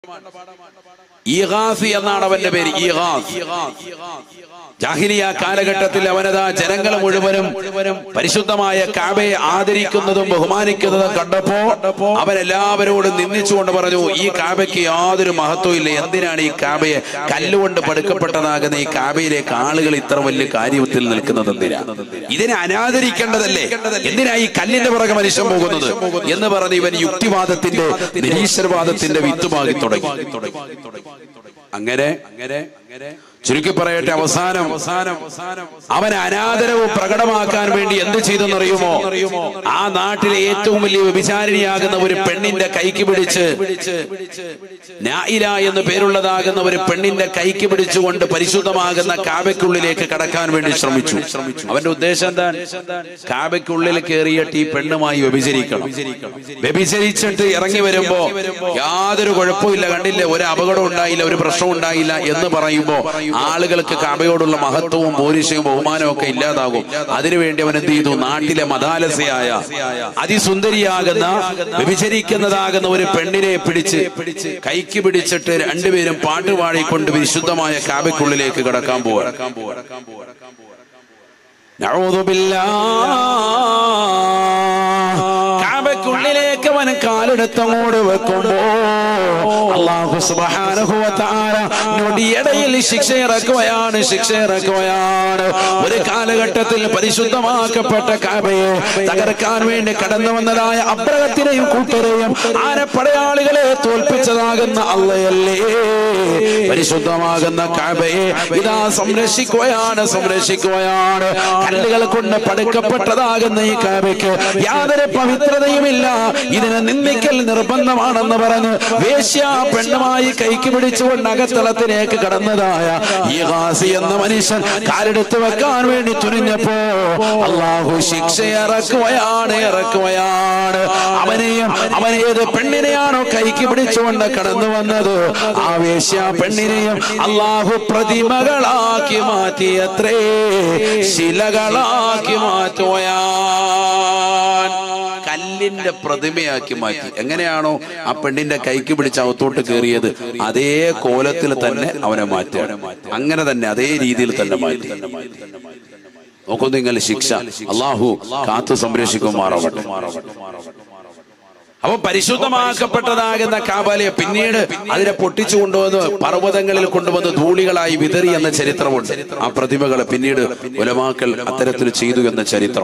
ഈഗാസി എന്നാണ് അവന്റെ പേര് ഈഗാസ് ജാഹിലിയ കാലഘട്ടത്തിൽ അവനതാ ജനങ്ങൾ മുഴുവനും പരിശുദ്ധമായ കാബയെ ആദരിക്കുന്നതും ബഹുമാനിക്കുന്നതും കണ്ടപ്പോ അവൻ എല്ലാവരോടും നിന്ദിച്ചുകൊണ്ട് പറഞ്ഞു ഈ കാബയ്ക്ക് യാതൊരു മഹത്വം ഇല്ല എന്തിനാണ് ഈ കാബയെ കല്ലുകൊണ്ട് പടുക്കപ്പെട്ടതാകുന്ന ഈ കാബയിലേക്ക് ആളുകൾ ഇത്ര വലിയ കാര്യത്തിൽ നിൽക്കുന്നത് എന്തിനാ ഇതിനെ അനാദരിക്കേണ്ടതല്ലേ എന്തിനാ ഈ കല്ലിന്റെ പുറകെ മനുഷ്യൻ പോകുന്നത് എന്ന് പറഞ്ഞ് ഇവൻ യുക്തിവാദത്തിന്റെ നിരീശ്വരവാദത്തിന്റെ വിത്തുമാകി തുടങ്ങി അങ്ങനെ അങ്ങനെ ചുരുക്കി പറയട്ടെ അവസാനം അവസാനം അവൻ അനാദരവ് പ്രകടമാക്കാൻ വേണ്ടി എന്ത് ചെയ്തെന്നറിയുമോ ആ നാട്ടിലെ ഏറ്റവും വലിയ വ്യഭിചാരിണിയാകുന്ന ഒരു പെണ്ണിന്റെ കൈക്ക് പിടിച്ച് നായില എന്ന് പേരുള്ളതാകുന്ന ഒരു പെണ്ണിന്റെ കൈക്ക് പിടിച്ചുകൊണ്ട് പരിശുദ്ധമാകുന്ന കാബയ്ക്കുള്ളിലേക്ക് കടക്കാൻ വേണ്ടി ശ്രമിച്ചു അവന്റെ ഉദ്ദേശം എന്താ കാബയ്ക്കുള്ളിൽ കയറിയിട്ട് ഈ പെണ്ണുമായി വ്യഭിചരിക്കണം വ്യഭിചരിച്ചിട്ട് ഇറങ്ങി വരുമ്പോ യാതൊരു കുഴപ്പമില്ല കണ്ടില്ല ഒരു അപകടം ഉണ്ടായില്ല ഒരു പ്രശ്നം ഉണ്ടായില്ല എന്ന് പറയുമ്പോ ആളുകൾക്ക് കാബയോടുള്ള മഹത്വവും പോലീശയും ബഹുമാനവും ഒക്കെ ഇല്ലാതാകും അതിനുവേണ്ടി അവൻ എന്ത് ചെയ്തു നാട്ടിലെ മതാലസയായ അതിസുന്ദരിയാകുന്ന വ്യഭിചരിക്കുന്നതാകുന്ന ഒരു പെണ്ണിനെ പിടിച്ച് കൈക്ക് പിടിച്ചിട്ട് രണ്ടുപേരും പാട്ട് പാടിക്കൊണ്ട് വിശുദ്ധമായ കാബയ്ക്കുള്ളിലേക്ക് കടക്കാൻ പോവാ കാബയ്ക്കുള്ളിലേക്ക് അവൻ കാലെടുത്തങ്ങോട് വെക്കുമ്പോ അള്ളാഹു സുബ്ഹാനഹു വ തആല നൊടിയിടയിൽ ശിക്ഷ ഇറക്കുകയാണ് ശിക്ഷ ഇറക്കുകയാണ് ഒരു കാലഘട്ടത്തിൽ പരിശുദ്ധമാക്കപ്പെട്ട കാബയെ തകർക്കാൻ വേണ്ടി കടന്നു വന്നതായ അബ്രഹത്തിനെയും കൂട്ടരെയും ആനപ്പടയാളികളെ തോൽപ്പിച്ചതാകുന്ന അള്ളയല്ലേ പരിശുദ്ധമാകുന്ന കാബയെ ഇതാ സംരക്ഷിക്കുകയാണ് സംരക്ഷിക്കുകയാണ് കല്ലുകൾ കൊണ്ട് പടുക്കപ്പെട്ടതാകുന്ന ഈ കാബയ്ക്ക് യാതൊരു പവിത്രതയുമില്ല ഇതിനെ നിന്ദിക്കൽ നിർബന്ധമാണെന്ന് പറഞ്ഞ് വേശ്യ പെണ്ണുമായി കൈക്ക് പിടിച്ചുകൊണ്ട് അകത്തളത്തിലേക്ക് കടന്നതായ ഈ ഹാസി എന്ന മനുഷ്യൻ കാലെടുത്ത് വെക്കാൻ വേണ്ടി തുനിഞ്ഞപ്പോ അള്ളാഹു ശിക്ഷ ഇറക്കുകയാണ് ഇറക്കുകയാണ് അവനെയും അവൻ ഏത് പെണ്ണിനെയാണോ കൈക്ക് പിടിച്ചുകൊണ്ട് കടന്നു വന്നത് ആ വേശ്യ പെണ്ണിനെയും അള്ളാഹു പ്രതിമകളാക്കി മാറ്റിയത്രേ ശിലകളാക്കി മാറ്റുകയാൻ കല്ലിന്റെ പ്രതിമയാക്കി മാറ്റി എങ്ങനെയാണോ ആ പെണ്ണിന്റെ കൈക്ക് പിടിച്ച് അകത്തോട്ട് കയറിയത് അതേ കോലത്തിൽ തന്നെ അവനെ മാറ്റുകയാണ് അങ്ങനെ തന്നെ അതേ രീതിയിൽ തന്നെ മാറ്റി നോക്കൂ നിങ്ങൾ ശിക്ഷ അള്ളാഹു കാത്തു സംരക്ഷിക്കുമാറാവട്ടെ അപ്പൊ പരിശുദ്ധമാക്കപ്പെട്ടതാകുന്ന കാബാലയെ പിന്നീട് അതിനെ പൊട്ടിച്ചു കൊണ്ടുവന്ന് പർവ്വതങ്ങളിൽ കൊണ്ടുവന്ന് ധൂളികളായി വിതറി എന്ന ചരിത്രമുണ്ട് ആ പ്രതിമകളെ പിന്നീട് ഉലമാക്കൽ അത്തരത്തിൽ ചെയ്തു എന്ന ചരിത്രം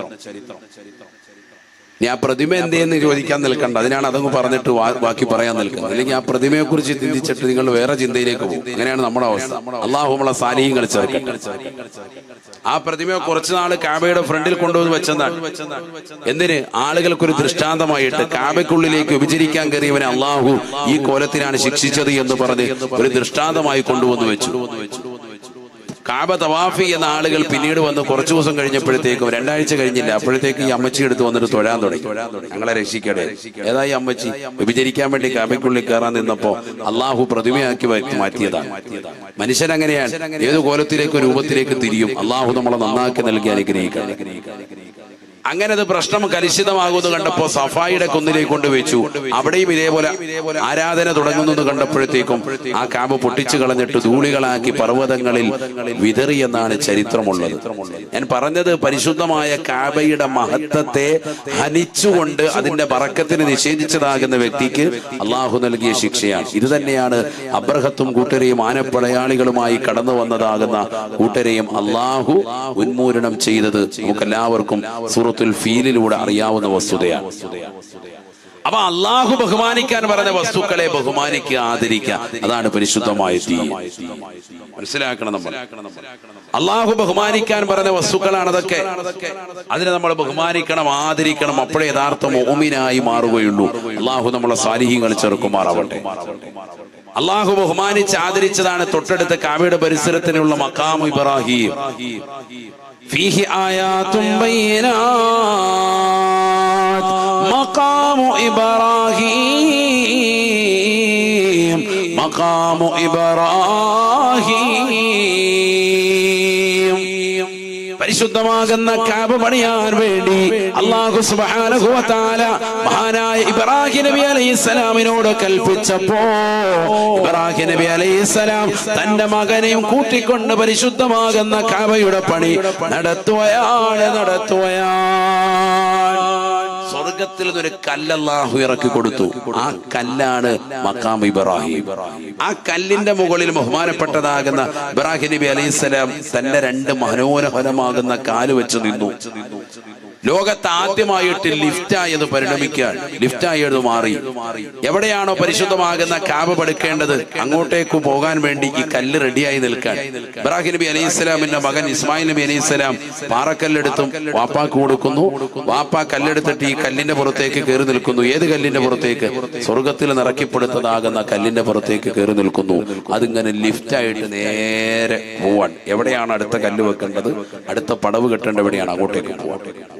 നീ ആ പ്രതിമ എന്തേന്ന് ചോദിക്കാൻ നിൽക്കണ്ട അതിനാണ് അതങ്ങ് പറഞ്ഞിട്ട് വാ- ബാക്കി പറയാൻ നിൽക്കുന്നത് അല്ലെങ്കിൽ ആ പ്രതിമയെ കുറിച്ച് ചിന്തിച്ചിട്ട് നിങ്ങൾ വേറെ ചിന്തയിലേക്ക് പോകും അങ്ങനെയാണ് നമ്മുടെ അവസ്ഥ അള്ളാഹു നമ്മളെ സാലിഹ്യങ്ങൾ ചേർക്കട്ടെ ആ പ്രതിമയെ കുറച്ചു നാള് കാബയുടെ ഫ്രണ്ടിൽ കൊണ്ടുവന്ന് വെച്ചെന്നാണ് എന്തിന് ആളുകൾക്കൊരു ദൃഷ്ടാന്തമായിട്ട് കാബയ്ക്കുള്ളിലേക്ക് വിഭജിക്കാൻ കയറിയവനെ അള്ളാഹു ഈ കോലത്തിനാണ് ശിക്ഷിച്ചത് എന്ന് പറഞ്ഞ് ഒരു ദൃഷ്ടാന്തമായി കൊണ്ടുവന്ന് വെച്ചു കാബ തവാഫി എന്ന ആളുകൾ പിന്നീട് വന്ന് കുറച്ചു ദിവസം കഴിഞ്ഞപ്പോഴത്തേക്കും രണ്ടാഴ്ച കഴിഞ്ഞില്ല അപ്പോഴത്തേക്ക് ഈ അമ്മച്ചി എടുത്ത് വന്നിട്ട് തൊഴാൻ തുടങ്ങി ഞങ്ങളെ രക്ഷിക്കട്ടെ ഏതായി അമ്മച്ചി വിഭജിക്കാൻ വേണ്ടി കാബയ്ക്കുള്ളിൽ കയറാൻ നിന്നപ്പോ അള്ളാഹു പ്രതിമയാക്കി മാറ്റി- മാറ്റിയതാണ് മനുഷ്യൻ അങ്ങനെയാണ് ഏത് കോലത്തിലേക്ക് രൂപത്തിലേക്ക് തിരിയും അള്ളാഹു നമ്മളെ നന്നാക്കി നൽകി അനുഗ്രഹിക്കാം അങ്ങനെ അത് പ്രശ്നം കലുഷിതമാകുമെന്ന് കണ്ടപ്പോ സഫായിയുടെ കുന്നിലേക്ക് കൊണ്ടുവച്ചു അവിടെയും ഇതേപോലെ ആരാധന തുടങ്ങുന്നത് കണ്ടപ്പോഴത്തേക്കും ആ കാബ് പൊട്ടിച്ചു കളഞ്ഞിട്ട് ധൂളികളാക്കി പർവ്വതങ്ങളിൽ വിതറി എന്നാണ് ചരിത്രമുള്ളത് ഞാൻ പറഞ്ഞത് പരിശുദ്ധമായ കാബയുടെ മഹത്വത്തെ ഹനിച്ചുകൊണ്ട് അതിന്റെ പറക്കത്തിന് നിഷേധിച്ചതാകുന്ന വ്യക്തിക്ക് അള്ളാഹു നൽകിയ ശിക്ഷയാണ് ഇത് തന്നെയാണ് അബ്രഹത്തും കൂട്ടരെയും ആനപ്പടയാളികളുമായി കടന്നു വന്നതാകുന്ന കൂട്ടരെയും അള്ളാഹു ഉന്മൂലനം ചെയ്തത് നമുക്കെല്ലാവർക്കും സൂറത്തുൽ ഫീലിലൂടെ അറിയാവുന്ന വസ്തുതയാണ് അപ്പൊ അള്ളാഹു ബഹുമാനിക്കാൻ പറഞ്ഞ വസ്തുക്കളെ ബഹുമാനിക്കുക ആദരിക്കുക അതാണ് പരിശുദ്ധമായ തീ മനസ്സിലാക്കണം നമ്മൾ അള്ളാഹു ബഹുമാനിക്കാൻ പറഞ്ഞ വസ്തുക്കളാണ് അതൊക്കെ അതിനെ നമ്മൾ ബഹുമാനിക്കണം ആദരിക്കണം അപ്പോഴേ യഥാർത്ഥ മോമിനായി മാറുകയുള്ളൂ അള്ളാഹു നമ്മളെ സാലിഹ്യങ്ങൾ ചെറുക്കുമാറാവട്ടെ അള്ളാഹു ബഹുമാനിച്ച് ആദരിച്ചതാണ് തൊട്ടടുത്ത കാവയുടെ പരിസരത്തിനുള്ള മക്കാമു ഇബ്രാഹിം فيه آيات بينات مقام إبراهيم مقام إبراهيم പരിശുദ്ധമാകുന്ന കാബ പണിയാൻ വേണ്ടി അള്ളാഹു സുബ്ഹാനഹു വ തആല മഹാനായ ഇബ്രാഹിം നബി അലൈഹിസ്സലാമിനോട് കൽപ്പിച്ചപ്പോ ഇബ്രാഹിം നബി അലൈഹിസ്സലാം തന്റെ മകനെയും കൂട്ടിക്കൊണ്ട് പരിശുദ്ധമാകുന്ന കാബയുടെ പണി നടത്തുകയാണ് നടത്തുകയാണ് സ്വർഗത്തിൽ നിന്നൊരു കല്ലല്ലാഹു ഇറക്കി കൊടുത്തു ആ കല്ലാണ് മക്കാം ഇബ്രാഹിം ആ കല്ലിന്റെ മുകളിൽ ബഹുമാനപ്പെട്ടതാകുന്ന ഇബ്രാഹിം നബി അലൈഹിസ്സലാം തന്റെ രണ്ട് മനോഹരമാകുന്ന കാല് വെച്ച് നിന്നു ലോകത്ത് ആദ്യമായിട്ട് ലിഫ്റ്റായി എന്ന് പരിണമിക്കാൻ ലിഫ്റ്റായി അത് മാറി എവിടെയാണോ പരിശുദ്ധമാകുന്ന കാബ പടുക്കേണ്ടത് അങ്ങോട്ടേക്ക് പോകാൻ വേണ്ടി ഈ കല്ല് റെഡിയായി നിൽക്കാൻ ഇബ്രാഹിം നബി അലൈഹി സ്വലാമിന്റെ മകൻ ഇസ്മായിൽ നബി അലൈഹി സ്വലാം പാറക്കല്ലെടുത്തും വാപ്പാക്ക് കൊടുക്കുന്നു വാപ്പ കല്ലെടുത്തിട്ട് ഈ കല്ലിന്റെ പുറത്തേക്ക് കയറി നിൽക്കുന്നു ഏത് കല്ലിന്റെ പുറത്തേക്ക് സ്വർഗത്തിൽ നിറക്കിപ്പെടുത്തതാകുന്ന കല്ലിന്റെ പുറത്തേക്ക് കയറി നിൽക്കുന്നു അതിങ്ങനെ ലിഫ്റ്റായിട്ട് നേരെ പോവാൻ എവിടെയാണ് അടുത്ത കല്ല് വെക്കേണ്ടത് അടുത്ത പടവ് കെട്ടേണ്ട എവിടെയാണ് അങ്ങോട്ടേക്ക് പോവാൻ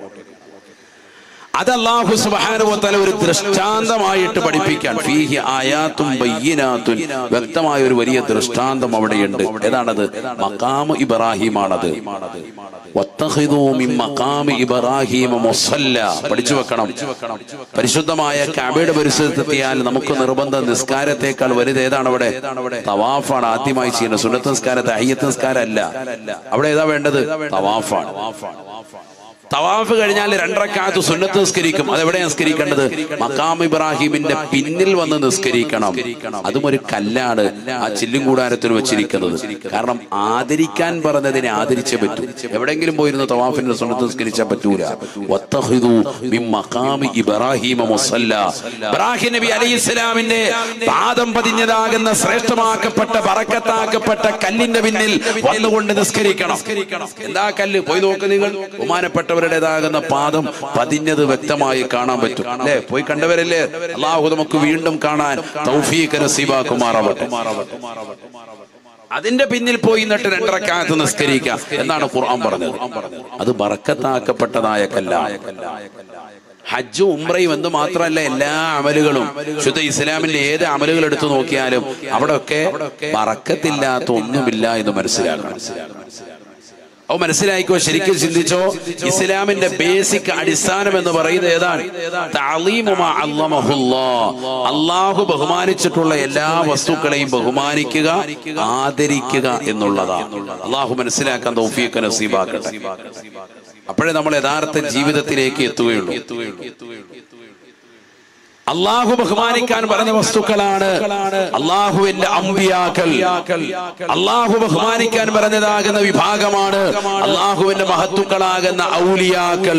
അത് അല്ലാഹു സുബ്ഹാനഹു വ തആല ഒരു ദൃഷ്ടാന്തമായിട്ട് പഠിപ്പിക്കാൻ ഫീഹി ആയാത്തും ബയ്യിനാത്തുൻ വ്യക്തമായ ഒരു വലിയ ദൃഷ്ടാന്തം അവിടെയുണ്ട് ഏതാണത് മഖാമ് ഇബ്രാഹിമാണത് വത്തഖിദൂ മിൻ മഖാമി ഇബ്രാഹിമ മുസല്ല പഠിച്ചു വെക്കണം പരിശുദ്ധമായ കഅബയുടെ പരിസരത്തെത്തിയാൽ നമുക്ക് നിർബന്ധ നിസ്കാരത്തെക്കാൾ വലുത് ഏതാണ് അവിടെ തവാഫാണ് ആദ്യമായി ചെയ്യുന്നത് സുന്നത്ത് നിസ്കാരത്തെ അയ്യത്ത് നിസ്കാരം അല്ല അവിടെ ഏതാ വേണ്ടത് തവാഫാണ് തവാഫ് കഴിഞ്ഞാൽ രണ്ടരക്കാലത്ത് സുന്നത്ത് നിസ്കരിക്കും അതെവിടെ നിസ്കരിക്കേണ്ടത് മക്കാം ഇബ്രാഹിമിന്റെ പിന്നിൽ വന്ന് നിസ്കരിക്കണം അതും ഒരു കല്ലാണ് ആ ചില്ലും കൂടാരത്തിൽ വെച്ചിരിക്കുന്നത് കാരണം ആദരിക്കാൻ പറഞ്ഞതിനെ ആദരിച്ചേ പറ്റൂ എവിടെങ്കിലും പോയിരുന്ന തവാഫിന്റെ സുന്നത്ത് നിസ്കരിച്ചാൽ പറ്റൂല വത്തഖിദു മിൻ മഖാമി ഇബ്രാഹിമ മുസല്ല ഇബ്രാഹിം നബി അലൈഹി ഇസ്ലാമിന്റെ പാദം പതിഞ്ഞതാകുന്ന ശ്രേഷ്ഠമാക്കപ്പെട്ട ബറക്കത്താക്കപ്പെട്ട കല്ലിന്റെ പിന്നിൽ വന്നുകൊണ്ട് നിസ്കരിക്കണം എന്താ കല്ല് പോയി നോക്ക് നിങ്ങൾ ബഹുമാനപ്പെട്ടവരുടേതാകുന്ന പാദം പതിഞ്ഞത് വ്യക്തമായി കാണാൻ പറ്റും അല്ലേ പോയി കണ്ടവരല്ലേ അള്ളാഹു നമുക്ക് വീണ്ടും കാണാൻ തൗഫീഖ് നസീബാക്കുമാറാവട്ടെ അതിന്റെ പിന്നിൽ പോയി നിന്നിട്ട് രണ്ടരക്കാലത്ത് നിസ്കരിക്കാം എന്നാണ് ഖുർആൻ പറഞ്ഞത് അത് ബറക്കത്താക്കപ്പെട്ടതായ കല്ലാണ് ഹജ്ജും ഉംറയും എന്ന് മാത്രമല്ല എല്ലാ അമലുകളും ശുദ്ധ ഇസ്ലാമിന്റെ ഏത് അമലുകൾ എടുത്തു നോക്കിയാലും അവിടെയൊക്കെ ബറക്കത്തില്ലാത്ത ഒന്നുമില്ല എന്ന് മനസ്സിലാക്കണം അത് മനസ്സിലായിക്കോ ശരിക്കും ചിന്തിച്ചോ ഇസ്ലാമിന്റെ ബേസിക് അടിസ്ഥാനം എന്ന് പറയുന്നത് ഏതാണ് തഅലീമു മാ അല്ലമഹുല്ലാ. അള്ളാഹു ബഹുമാനിച്ചിട്ടുള്ള എല്ലാ വസ്തുക്കളെയും ബഹുമാനിക്കുക ആദരിക്കുക എന്നുള്ളതാണ് അള്ളാഹു മനസ്സിലാക്കാൻ തൗഫീഖ് നസീബാക്കട്ടെ അപ്പോഴേ നമ്മൾ യഥാർത്ഥ ജീവിതത്തിലേക്ക് എത്തുകയുള്ളൂ അള്ളാഹു ബഹുമാനിക്കാൻ പറഞ്ഞ വസ്തുക്കളാണ് അള്ളാഹുവിന്റെ അമ്പിയാക്കൽ അള്ളാഹു ബഹുമാനിക്കാൻ പറഞ്ഞതാകുന്ന വിഭാഗമാണ് അള്ളാഹുവിന്റെ മഹത്തുക്കളാകുന്ന ഔലിയാക്കൽ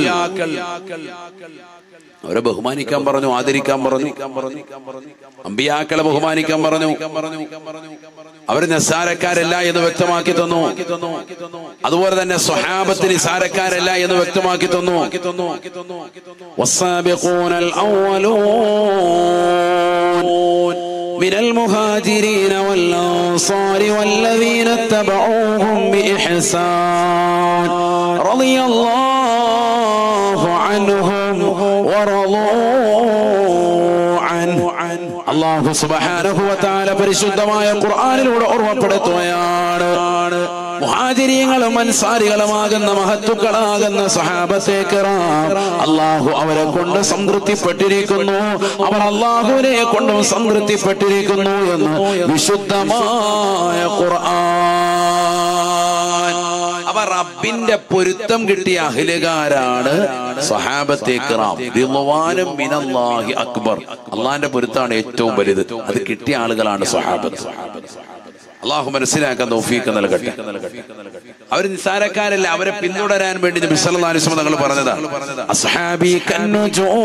അവരെ ബഹുമാനിക്കാൻ പറഞ്ഞു ആദരിക്കാൻ പറഞ്ഞു അമ്പിയാക്കളെ ബഹുമാനിക്കാൻ പറഞ്ഞു അവർ നിസ്സാരക്കാരല്ല എന്ന് വ്യക്തമാക്കി തന്നു അതുപോലെ തന്നെ സ്വഹാബത്ത് നിസ്സാരക്കാരല്ല എന്ന് വ്യക്തമാക്കി തന്നു والسابقون الأولون من المهاجرين والأنصار والذين اتبعوهم بإحسان رضي الله عنهم ورضوا عنه അള്ളാഹു സുബ്ഹാനഹു വ തആല പരിശുദ്ധമായ ഖുർആനിലൂടെ ഓർമ്മപ്പെടുത്തുകയാണ് മുഹാജിരിയങ്ങളും അൻസാരികളുമാകുന്ന മഹത്തുക്കളാകുന്ന സഹാബത്തെ കിറാം അള്ളാഹു അവരെ കൊണ്ട് സംതൃപ്തിപ്പെട്ടിരിക്കുന്നു അവർ അള്ളാഹുവിനെ കൊണ്ടും സംതൃപ്തിപ്പെട്ടിരിക്കുന്നു എന്ന് വിശുദ്ധമായ ഖുർആൻ അവർ റബ്ബിന്റെ പൊരുത്തം കിട്ടിയ അഹിലുകാരാണ് സഹാബത്തെ കിറാം റിളവാനും മിനല്ലാഹി അക്ബർ അള്ളാഹിന്റെ പൊരുത്താണ് ഏറ്റവും വലുത് അത് കിട്ടിയ ആളുകളാണ് സഹാബത്ത് അള്ളാഹു മനസ്സിലാക്കാൻ തൗഫീഖ് നൽകട്ടെ അവർ നിസ്സാരക്കാരല്ല അവരെ പിന്തുടരാൻ വേണ്ടി നബി സല്ലല്ലാഹു അലൈഹി വസല്ലം തങ്ങൾ പറഞ്ഞതാണ് അസ്ഹാബി കന്നുജൂം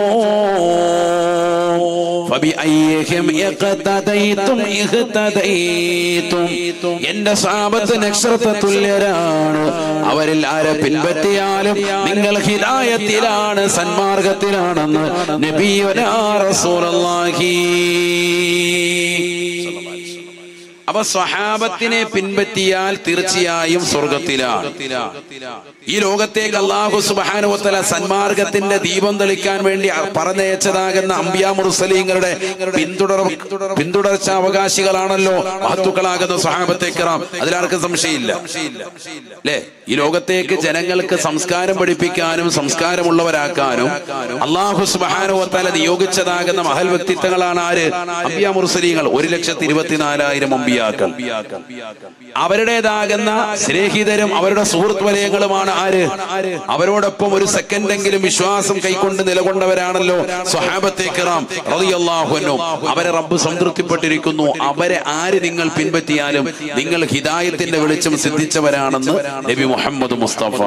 ഫബിഅയ്യിഹിം ഇഖ്തദൈതും ഇഖ്തദൈതും എന്റെ സാബത്ത് നക്ഷത്ര തുല്യരാണ് അവരിൽ ആരെ പിൻപറ്റിയാലും നിങ്ങൾ ഹിദായത്തിലാണ് സന്മാർഗത്തിലാണെന്ന് നബിയുനാ റസൂലുള്ളാഹി അപ്പൊ സ്വഹാബത്തിനെ പിൻപറ്റിയാൽ തീർച്ചയായും സ്വർഗത്തിലാണ് ഈ ലോകത്തേക്ക് അള്ളാഹു സുബാനുവത്തല സന്മാർഗത്തിന്റെ ദീപം തെളിക്കാൻ വേണ്ടി പറഞ്ഞയച്ചതാകുന്ന അംബിയ മുർസലീങ്ങളുടെ പിന്തുടർ പിന്തുടർച്ച അവകാശികളാണല്ലോ മഹത്തുക്കളാകുന്ന സ്വഹാബത്തെ കിറാം അതിലാർക്കും സംശയമില്ല അല്ലേ ഈ ലോകത്തേക്ക് ജനങ്ങൾക്ക് സംസ്കാരം പഠിപ്പിക്കാനും സംസ്കാരമുള്ളവരാക്കാനും അള്ളാഹു സുബാനുവത്തല നിയോഗിച്ചതാകുന്ന മഹൽ വ്യക്തിത്വങ്ങളാണ് ആര് അംബിയ മുർസലീങ്ങൾ ഒരു ലക്ഷത്തി ഇരുപത്തിനാലായിരം അമ്പിയാക്കൾ അവരുടേതാകുന്ന സ്നേഹിതരും അവരുടെ സുഹൃത്ത് വലയങ്ങളുമാണ് ആര് അവരോടൊപ്പം ഒരു സെക്കൻഡെങ്കിലും വിശ്വാസം കൈക്കൊണ്ട് നിലകൊണ്ടവരാണല്ലോ സ്വഹാബത്തെ കിറാം റളിയല്ലാഹുവിനു അവരെ റബ്ബ് സംതൃപ്തിപ്പെട്ടിരിക്കുന്നു അവരെ ആര് നിങ്ങൾ പിൻപറ്റിയാലും നിങ്ങൾ ഹിദായത്തിന്റെ വെളിച്ചം സിദ്ധിച്ചവരാണെന്ന് നബി മുഹമ്മദ് മുസ്തഫ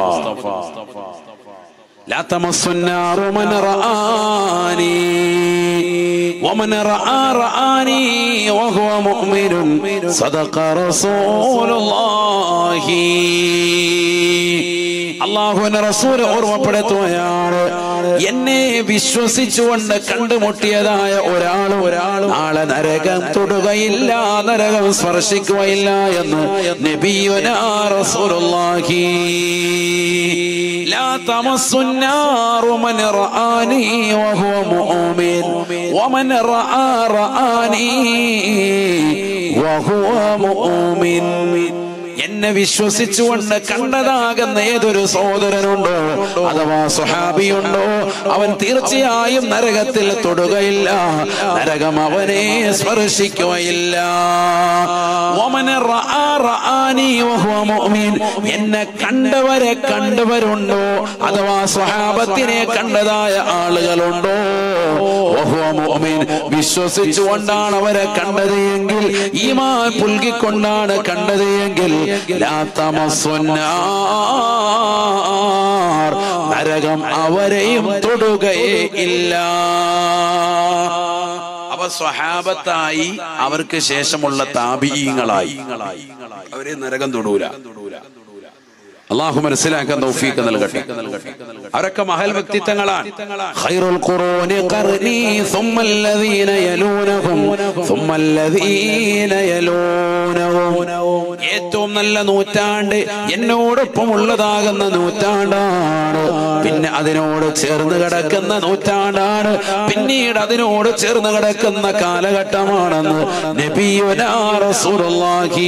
لا تمس النار من رآني ومن رأى رآني وهو مؤمن صدق رسول الله അള്ളാഹുവിന്റെ റസൂല് ഓർമ്മപ്പെടുത്തുകയാണ് എന്നെ വിശ്വസിച്ചുകൊണ്ട് കണ്ടുമുട്ടിയതായ ഒരാൾ ഒരാൾ നാളെ നരകം തൊടുകയില്ല നരകം സ്പർശിക്കുകയില്ല എന്ന് നബിയുനാ റസൂലുള്ളാഹി لا تمس النار من رآني وهو مؤمن ومن رأى رآني وهو مؤمن എന്നെ വിശ്വസിച്ചുകൊണ്ട് കണ്ടതാകുന്ന ഏതൊരു സഹോദരനുണ്ടോ അഥവാ സുഹാബിയുണ്ടോ അവൻ തീർച്ചയായും നരകത്തിൽ തൊടുകയില്ല നരകം അവനെ സ്പർശിക്കുകയില്ല ഒമന റആ റആനി വഹുവ മുഅ്മിൻ. എന്നെ കണ്ടവരെ കണ്ടവരുണ്ടോ അഥവാ സ്വഹാബത്തിനെ കണ്ടതായ ആളുകളുണ്ടോ വഹുവ മുഅ്മിൻ. വിശ്വസിച്ചുകൊണ്ടാണ് അവരെ കണ്ടത് എങ്കിൽ ഈമാൻ പുൽകിക്കൊണ്ടാണ് കണ്ടത് എങ്കിൽ ലാ തമസ്സുന്നാർ. നരകം അവരെയും തൊടുകയേ ഇല്ല അവ സ്വഹാബത്തായി അവർക്ക് ശേഷമുള്ള താപീയങ്ങളായി അവരെ നരകം തൊടൂല അള്ളാഹു മനസ്സിലാക്കാൻ തൗഫീക്ക് നൽകട്ടെ അവരൊക്കെ മഹൽ വ്യക്തിത്വങ്ങളാണ് ഖൈറുൽ ഖുറൂനി ഖർനി ثم الذين يلونهم ثم الذين يلونهم ഏറ്റവും നല്ല നൂറ്റാണ്ട് എന്നോടൊപ്പം ഉള്ളതാകുന്ന നൂറ്റാണ്ടാണ് പിന്നെ അതിനോട് ചേർന്ന് കിടക്കുന്ന നൂറ്റാണ്ടാണ് പിന്നീട് അതിനോട് ചേർന്ന് കിടക്കുന്ന കാലഘട്ടമാണെന്ന് നബിയുനാ റസൂലുള്ളാഹി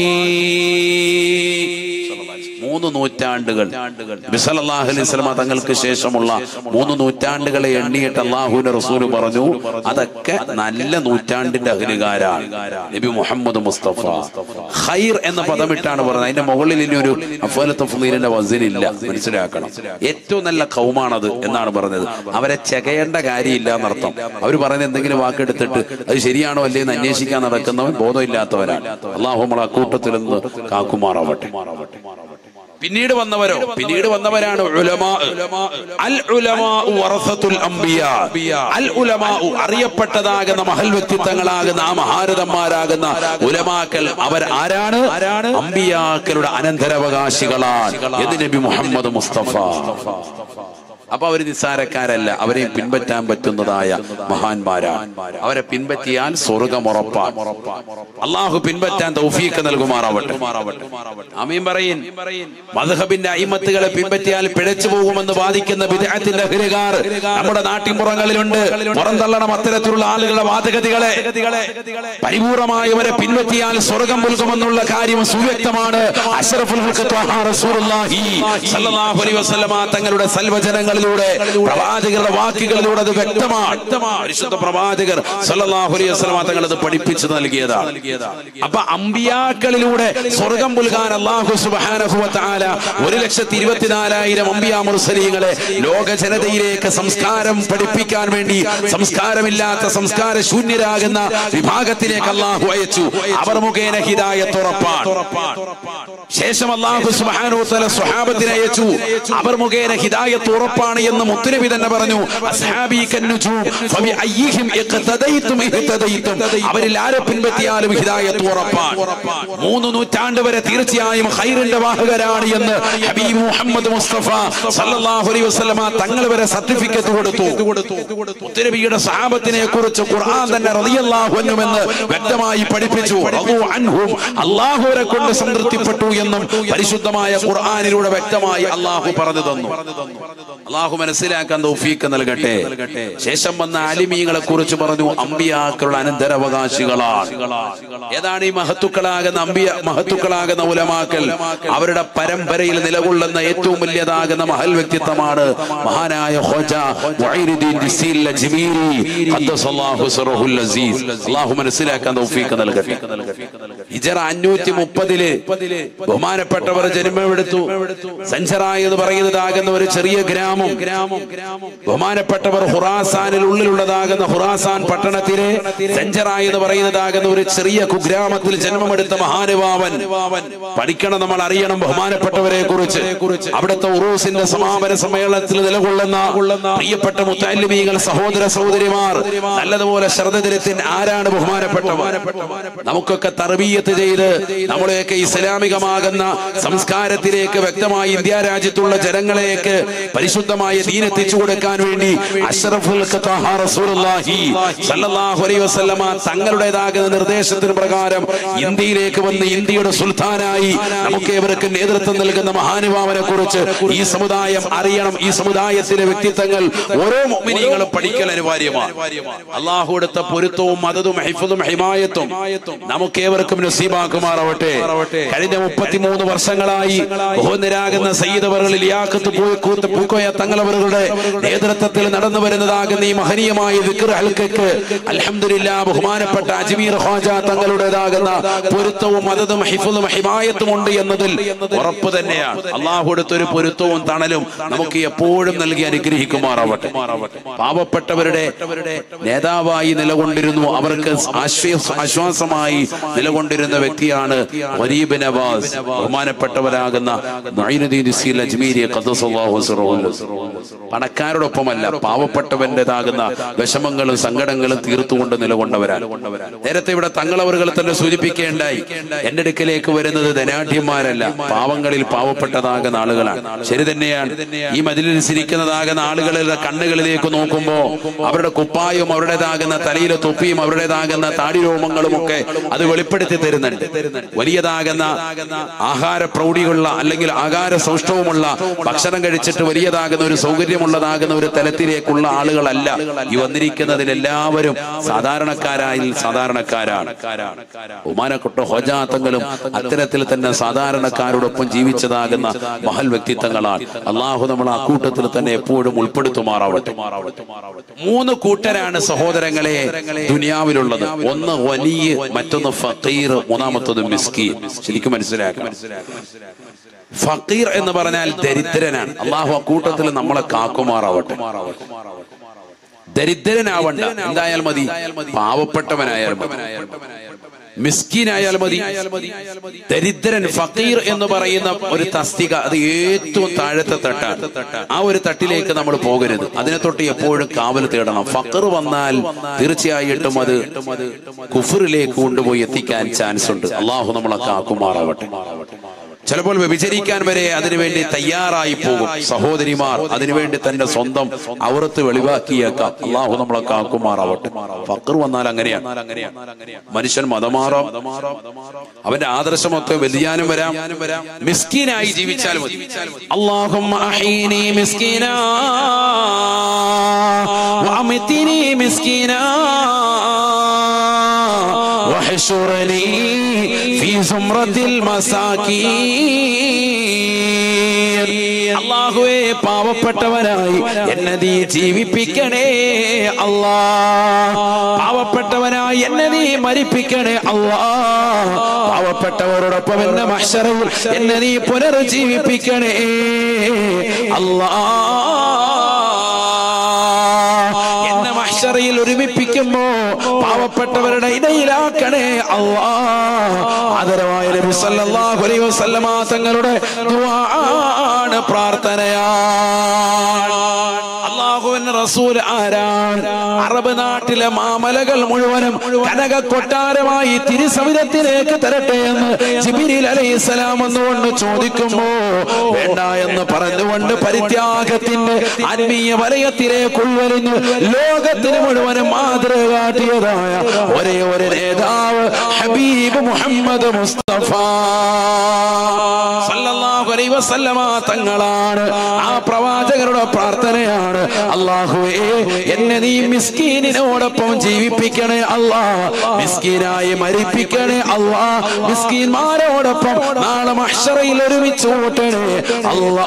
മൂന്ന് നൂറ്റാണ്ടുകൾ ബിസലല്ലാഹു അലൈഹി സ്വലമ തങ്ങൾക്ക് ശേഷമുള്ള മൂന്ന് നൂറ്റാണ്ടുകളെ എണ്ണിയിട്ട് അള്ളാഹുവിന്റെ റസൂല് പറഞ്ഞു അതൊക്കെ നല്ല നൂറ്റാണ്ടിന്റെ അഹലുകാരാണ് നബി മുഹമ്മദ് മുസ്തഫ ഖൈർ എന്ന പദമിട്ടാണ് പറഞ്ഞത് അതിന്റെ മുകളിൽ ഇനി ഒരു അഫലത്ത് ഫുലീലിന്റെ വസിലില്ല മനസ്സിലാക്കണം ഏറ്റവും നല്ല കൗമാണത് എന്നാണ് പറഞ്ഞത് അവരെ ചെകയേണ്ട കാര്യമില്ല എന്നർത്ഥം അവർ പറയുന്ന എന്തെങ്കിലും വാക്കെടുത്തിട്ട് അത് ശരിയാണോ അല്ലേ എന്ന് അന്വേഷിക്കാൻ നടക്കുന്നവൻ ബോധമില്ലാത്തവരാണ് അള്ളാഹു നമ്മളെ കൂട്ടത്തിൽ നിന്ന് കാക്കുമാറാവട്ടെ പിന്നീട് വന്നവരോ പിന്നീട് വന്നവരാണ് ഉലമാ അൽ ഉലമാ വറസത്തുൽ അംബിയ അൽ ഉലമാ അറിയപ്പെട്ടതാകുന്ന മഹൽ വ്യക്തിത്വങ്ങളാകുന്ന ആ മഹാരഥന്മാരാകുന്ന ഉലമാക്കൾ അവർ ആരാണ് ആരാണ് അംബിയാക്കളുടെ അനന്തരാവകാശികളാണ് എന്ന് നബി മുഹമ്മദ് മുസ്തഫ അപ്പൊ അവര് നിസ്സാരക്കാരല്ല അവരെയും പിൻപറ്റാൻ പറ്റുന്നതായ മഹാന്മാരാണ് അവരെ പിൻപറ്റിയാൽ സ്വർഗമുറപ്പാണ് അള്ളാഹു പിൻപറ്റാൻ തൗഫീക്ക് നൽകുമാറാവട്ടെ അമീൻ പറയിൻ മധുഹബിന്റെ അയിമത്തുകളെ പിൻപറ്റിയാൽ പിഴച്ചു പോകുമെന്ന് വാദിക്കുന്ന വിദേഹത്തിന്റെ ഹിരകാർ നമ്മുടെ നാട്ടിൻപുറങ്ങളിലുണ്ട് പുറന്തള്ളണം അത്തരത്തിലുള്ള ആളുകളുടെ വാദഗതികളെ പരിപൂർണമായവരെ പിൻപറ്റിയാൽ സ്വർഗം നൽകുമെന്നുള്ള കാര്യം സുവ്യക്തമാണ് അഷ്റഫുൽ ഖൽഖ് ത്വഹാ റസൂലുള്ളാഹി സ്വല്ലല്ലാഹു അലൈഹി വസല്ലമ തങ്ങളുടെ സൽവചനങ്ങളിലൂടെ പ്രവാചകരുടെ വാക്കുകളിലൂടെ അത് വ്യക്തമാണ് പരിശുദ്ധ പ്രവാചകർ സല്ലല്ലാഹു അലൈഹി വസല്ലമ തങ്ങൾ അത് പഠിപ്പിച്ചു നൽകിയതാണ് അപ്പൊ അമ്പിയാക്കളിലൂടെ സ്വർഗം പുൽകാൻ അല്ലാഹു സുബ്ഹാനഹു വ തആല ഒരു ലക്ഷത്തി ഇരുപത്തിനാലായിരം അമ്പിയാ മുർസലീങ്ങളെ ലോക ജനതയിലേക്ക് സംസ്കാരം പഠിപ്പിക്കാൻ വേണ്ടി സംസ്കാരമില്ലാത്ത സംസ്കാര ശൂന്യരാകുന്ന വിഭാഗത്തിലേക്ക് അള്ളാഹു അയച്ചു അവർ മുഖേന ഹിദായത്ത് ഉറപ്പാണ് ശേഷം അള്ളാഹു സുബ്ഹാനഹു വ തആല സ്വഹാബത്തിനെ അയച്ചു അവർ മുഖേന ഹിദായത്ത് ഉറപ്പാണ് ഉറപ്പാണ് എന്ന് മുത്തുനബി തന്നെ പറഞ്ഞു അസ്ഹാബി കന്നുജൂം ഫബി അയ്യിഹിം ഇഖ്തദൈതും ഇഹ്തദൈതും അവരിൽ ആരെ പിൻപറ്റിയാലും ഹിദായത്ത് ഉറപ്പാണ് മൂന്ന് നൂറ്റാണ്ട് വരെ തീർച്ചയായും ഖൈറിന്റെ വാഹകരാണ് എന്ന് ഹബീബ് മുഹമ്മദ് മുസ്തഫ സല്ലല്ലാഹു അലൈഹി വസല്ലമ തങ്ങൾ വരെ സർട്ടിഫിക്കറ്റ് കൊടുത്തു മുത്തുനബിയുടെ സഹാബത്തിനെ കുറിച്ച് ഖുർആൻ തന്നെ റളിയല്ലാഹു അൻഹു എന്ന് വ്യക്തമായി പഠിപ്പിച്ചു റളു അൻഹും അല്ലാഹുവരെ കൊണ്ട് സംതൃപ്തിപ്പെട്ടു എന്നും പരിശുദ്ധമായ ഖുർആനിലൂടെ വ്യക്തമായി അള്ളാഹു പറഞ്ഞു തന്നു അള്ളാഹു മനസ്സിലാക്കാൻ തൗഫീക്ക് നൽകട്ടെ ശേഷം വന്ന അലിമീങ്ങളെ കുറിച്ച് പറഞ്ഞു അമ്പിയാക്കളുടെ അനന്തരാവകാശികളാണ് ഏതാണ് ഈ മഹത്തുക്കളാകുന്ന അമ്പിയ മഹത്തുക്കളാകുന്ന ഉലമാക്കൽ അവരുടെ പരമ്പരയിൽ നിലകൊള്ളുന്ന ഏറ്റവും വലിയതാകുന്ന മഹൽ വ്യക്തിത്വമാണ് മഹാനായ ഖോജ മുഈനുദ്ദീൻ ദിസീൽ അജ്മീരി ഖദ്ദസല്ലാഹു സിറഹുൽ അസീസ് അള്ളാഹു മനസ്സിലാക്കാൻ തൗഫീക്ക് നൽകട്ടെ ഹിജറ അഞ്ഞൂറ്റി മുപ്പതില് ബഹുമാനപ്പെട്ടവർ ജന്മമെടുത്തു സഞ്ചറായി എന്ന് പറയുന്നതാകുന്ന ഒരു ചെറിയ ഗ്രാമം ബഹുമാനപ്പെട്ടവർ ഹുറാസാനിൽ ഉള്ളിലുള്ളതാകുന്ന ഹുറാസാൻ പട്ടണത്തിലെ സഞ്ചറായി എന്ന് പറയുന്നതാകുന്ന ഒരു ചെറിയ കുഗ്രാമത്തിൽ ജന്മമെടുത്ത മഹാനുഭാവൻ പഠിക്കണം നമ്മൾ അറിയണം ബഹുമാനപ്പെട്ടവരെ കുറിച്ച് അവിടുത്തെ ഉറൂസിന്റെ സമാപന സമ്മേളനത്തിൽ നിലകൊള്ളുന്ന പ്രിയപ്പെട്ട മുത്താലിമീങ്ങൾ സഹോദര സഹോദരിമാർ നല്ലതുപോലെ ശ്രദ്ധ തിരുത്തിൻ ആരാണ് ബഹുമാനപ്പെട്ടവർ നമുക്കൊക്കെ തർബീയത്ത് ചെയ്ത് നമ്മളെയൊക്കെ ഇസ്ലാമികമാകുന്ന സംസ്കാരത്തിലേക്ക് വ്യക്തമായി ഇന്ത്യ രാജ്യത്തുള്ള ജനങ്ങളെയൊക്കെ പരിശുദ്ധമായ ദീനെത്തിച്ചു കൊടുക്കാൻ വേണ്ടി അഷ്റഫുൽ ഖത്താഹ റസൂലുള്ളാഹി സല്ലല്ലാഹു അലൈഹി വസല്ലമ തങ്ങളുടേതാകുന്ന നിർദ്ദേശത്തിന് പ്രകാരം ഇന്ത്യയിലേക്ക് വന്ന് ഇന്ത്യയുടെ സുൽത്താനായി നമുക്ക് ഇവർക്ക് നേതൃത്വം നൽകുന്ന മഹാനുഭാവനെ കുറിച്ച് ഈ സമുദായം അറിയണം ഈ സമുദായത്തിലെ വ്യക്തിത്വങ്ങൾ ഓരോ മുഅ്മിനീങ്ങളും പഠിക്കൽ അനിവാര്യമാണ് അള്ളാഹു എടുത്ത പൊരുത്തവും മതതും ഹിഫുദും ഹിമായത്തും നമുക്ക് ഏവർക്കും നസീബാക്കുമാറാവട്ടെ കഴിഞ്ഞ മുപ്പത്തിമൂന്ന് വർഷങ്ങളായി ബഹുനിരാകുന്ന സയ്യിദവറുകളിൽ ലിയാഖത്ത് പൂക്കൂത്ത് പൂക്കോയ തങ്ങളവറുകളുടെ നേതൃത്വത്തിൽ നടന്നു വരുന്നതാകുന്ന ഈ മഹനീയമായ വിക്ർ ഹൽക്കക്ക് അൽഹംദുലില്ലാ ബഹുമാനപ്പെട്ട അജ്മീർ ഖാജ തങ്ങളുടേതാകുന്ന പൊരുത്തവും മതതും ഹിഫുദും ഹിമായത്തും ഉണ്ട് എന്നതിൽ ഉറപ്പ് തന്നെയാണ് അള്ളാഹു എടുത്തൊരു പൊരുത്തവും തണലും നമുക്ക് എപ്പോഴും നൽകി അനുഗ്രഹിക്കുമാറാവട്ടെ പാവപ്പെട്ടവരുടെ നേതാവായി നിലകൊണ്ടിരുന്നു അവർക്ക് ആശ്വാസ- ആശ്വാസമായി നിലകൊണ്ടിരുന്ന വ്യക്തിയാണ് വരീബ് നവാസ് ബഹുമാനപ്പെട്ടവരാകുന്ന മൊയ്നുദ്ദീൻ ഇസ്സീൽ അജ്മീരി ഖദ്ദസല്ലാഹു സിറഹുൽ. പണക്കാരോടൊപ്പമല്ല പാവപ്പെട്ടവന്റേതാകുന്ന വിഷമങ്ങളും സങ്കടങ്ങളും തീർത്തുകൊണ്ട് നിലകൊണ്ടവരാണ് നേരത്തെ ഇവിടെ തങ്ങളവറുകൾ തന്നെ സൂചിപ്പിക്കേണ്ടായി എന്റെ അടുക്കലേക്ക് വരുന്നത് ധനാഢ്യന്മാരല്ല പാവങ്ങളിൽ പാവപ്പെട്ടതാകുന്ന ആളുകളാണ് ശരി തന്നെയാണ് ഈ മതിലിരിക്കുന്നതാകുന്ന ആളുകളുടെ കണ്ണുകളിലേക്ക് നോക്കുമ്പോ അവരുടെ കുപ്പായും അവരുടേതാകുന്ന തലയിലെ തൊപ്പിയും അവരുടേതാകുന്ന താടി രോമങ്ങളും ഒക്കെ അത് വെളിപ്പെടുത്തി തരുന്നുണ്ട് വലിയതാകുന്ന ആഹാര പ്രൗഢിയുള്ള അല്ലെങ്കിൽ ആഹാര സൗഷ്ഠവുമുള്ള ഭക്ഷണം കഴിച്ചിട്ട് വലിയതാകുന്ന ഒരു സൗകര്യമുള്ളതാകുന്ന ഒരു തലത്തിലേക്കുള്ള ആളുകളല്ല ഈ വന്നിരിക്കുന്നതിലെല്ലാവരും സാധാരണക്കാരായി സാധാരണക്കാരാണ് ഉമാനക്കൊട്ട ഹോജാത്തങ്ങളും അത്തരത്തിൽ തന്നെ സാധാരണക്കാരോടൊപ്പം ജീവിച്ചതാകുന്ന മഹൽ വ്യക്തിത്വങ്ങളാണ് അള്ളാഹു നമ്മൾ ആ കൂട്ടത്തിൽ തന്നെ എപ്പോഴും ഉൾപ്പെടുത്തുമാറാവട്ടെ മൂന്ന് കൂട്ടരാണ് സഹോദരങ്ങളെ ദുനിയാവിലുള്ളത് ഒന്ന് വലിയ മറ്റൊന്ന് ഫക്കീർ മൂന്നാമത്തത് മിസ്കീൻ ശരിക്കും മനസ്സിലാക്കണം ഫക്കീർ എന്ന് പറഞ്ഞാൽ ദരിദ്രനാണ് അള്ളാഹു അക്കൂട്ടത്തിൽ നമ്മളെ കാക്കുമാറാവട്ടെ ദരിദ്രനാവണ്ട എന്തായാൽ മതി പാവപ്പെട്ടവനായാൽ മതി മിസ്കീനായാൽ മതി ദരിദ്രൻ ഫക്കീർ എന്ന് പറയുന്ന ഒരു തസ്തിക അത് ഏറ്റവും താഴത്തെ തട്ടാണ് ആ ഒരു തട്ടിലേക്ക് നമ്മൾ പോകരുത് അതിനെ തൊട്ട് എപ്പോഴും കാവൽ തേടണം ഫക്കർ വന്നാൽ തീർച്ചയായിട്ടും അത് കുഫറിലേക്ക് കൊണ്ടുപോയി എത്തിക്കാൻ ചാൻസ് ഉണ്ട് അള്ളാഹു നമ്മളെ കാക്കുമാറാവട്ടെ ചിലപ്പോൾ വ്യഭിചരിക്കാൻ വരെ അതിനുവേണ്ടി തയ്യാറായി പോകും സഹോദരിമാർ അതിനുവേണ്ടി തന്റെ സ്വന്തം ഔറത്ത് വെളിവാക്കിയേക്കാം അള്ളാഹു നമ്മളെ കാക്കുമാറാവട്ടെ ഫക്കർ വന്നാൽ അങ്ങനെയാണ് മനുഷ്യൻ മതമാറാം അവന്റെ ആദർശമൊക്കെ വ്യതിയാനം വരാം മിസ്കീനായി ജീവിച്ചാൽ മതി അള്ളാഹും واحشرني في زمرة المساكين അള്ളാഹുവേ പാവപ്പെട്ടവനായി എന്നെ നീ ജീവിപ്പിക്കണേ അല്ലാ പാവപ്പെട്ടവനായി എന്നെ നീ മരിപ്പിക്കണേ അല്ലാ പാവപ്പെട്ടവരോടൊപ്പം എന്നെ മഹ്ശറയിൽ എന്നെ നീ പുനർജീവിപ്പിക്കണേ അല്ലാ എന്നെ മഹ്ശറയിൽ ഒരുമിപ്പിക്കുമ്പോ പാവപ്പെട്ടവരുടെ ഇടയിലാക്കണേ അള്ളാ ആദരവായ നബി നബി സല്ലല്ലാഹു അലൈഹി വസല്ലമ തങ്ങളുടെ ദുആണ് പ്രാർത്ഥനയാണ് അള്ളാഹുവിൻ റസൂൽ ആരാണ് അറബ് നാട്ടിലെ മാമലകൾ മുഴുവനും കനക കൊട്ടാരമായി തിരുസവിധത്തിലേക്ക് തരട്ടെ എന്ന് ജിബിരിൽ അലൈഹിസ്സലാം എന്നുകൊണ്ട് ചോദിക്കുമ്പോ വേണ്ട എന്ന് പറഞ്ഞുകൊണ്ട് പരിത്യാഗത്തിന്റെ ആത്മീയ വലയത്തിലേക്ക് ഉൾവലിഞ്ഞു ലോകത്തിന് മുഴുവനും മാതൃക കാട്ടിയതായ ഒരേ ഒരു നേതാവ് ഹബീബ് മുഹമ്മദ് മുസ്തഫ സല്ലല്ലാഹു അലൈഹി വസല്ലമ തങ്ങളാണ് ആ പ്രവാചകരുടെ പ്രാർത്ഥനയാണ് അള്ളാഹുവേ എന്നെ നീ മിസ്കീനിനോടൊപ്പം ജീവിപ്പിക്കണേ അല്ലാ മിസ്കീനായി മരിപ്പിക്കണേ അല്ലാ മിസ്കീന്മാരോടൊപ്പം നാളെ മഹ്ശറയിൽ ഒരുമിച്ച് കൂട്ടണേ അല്ലാ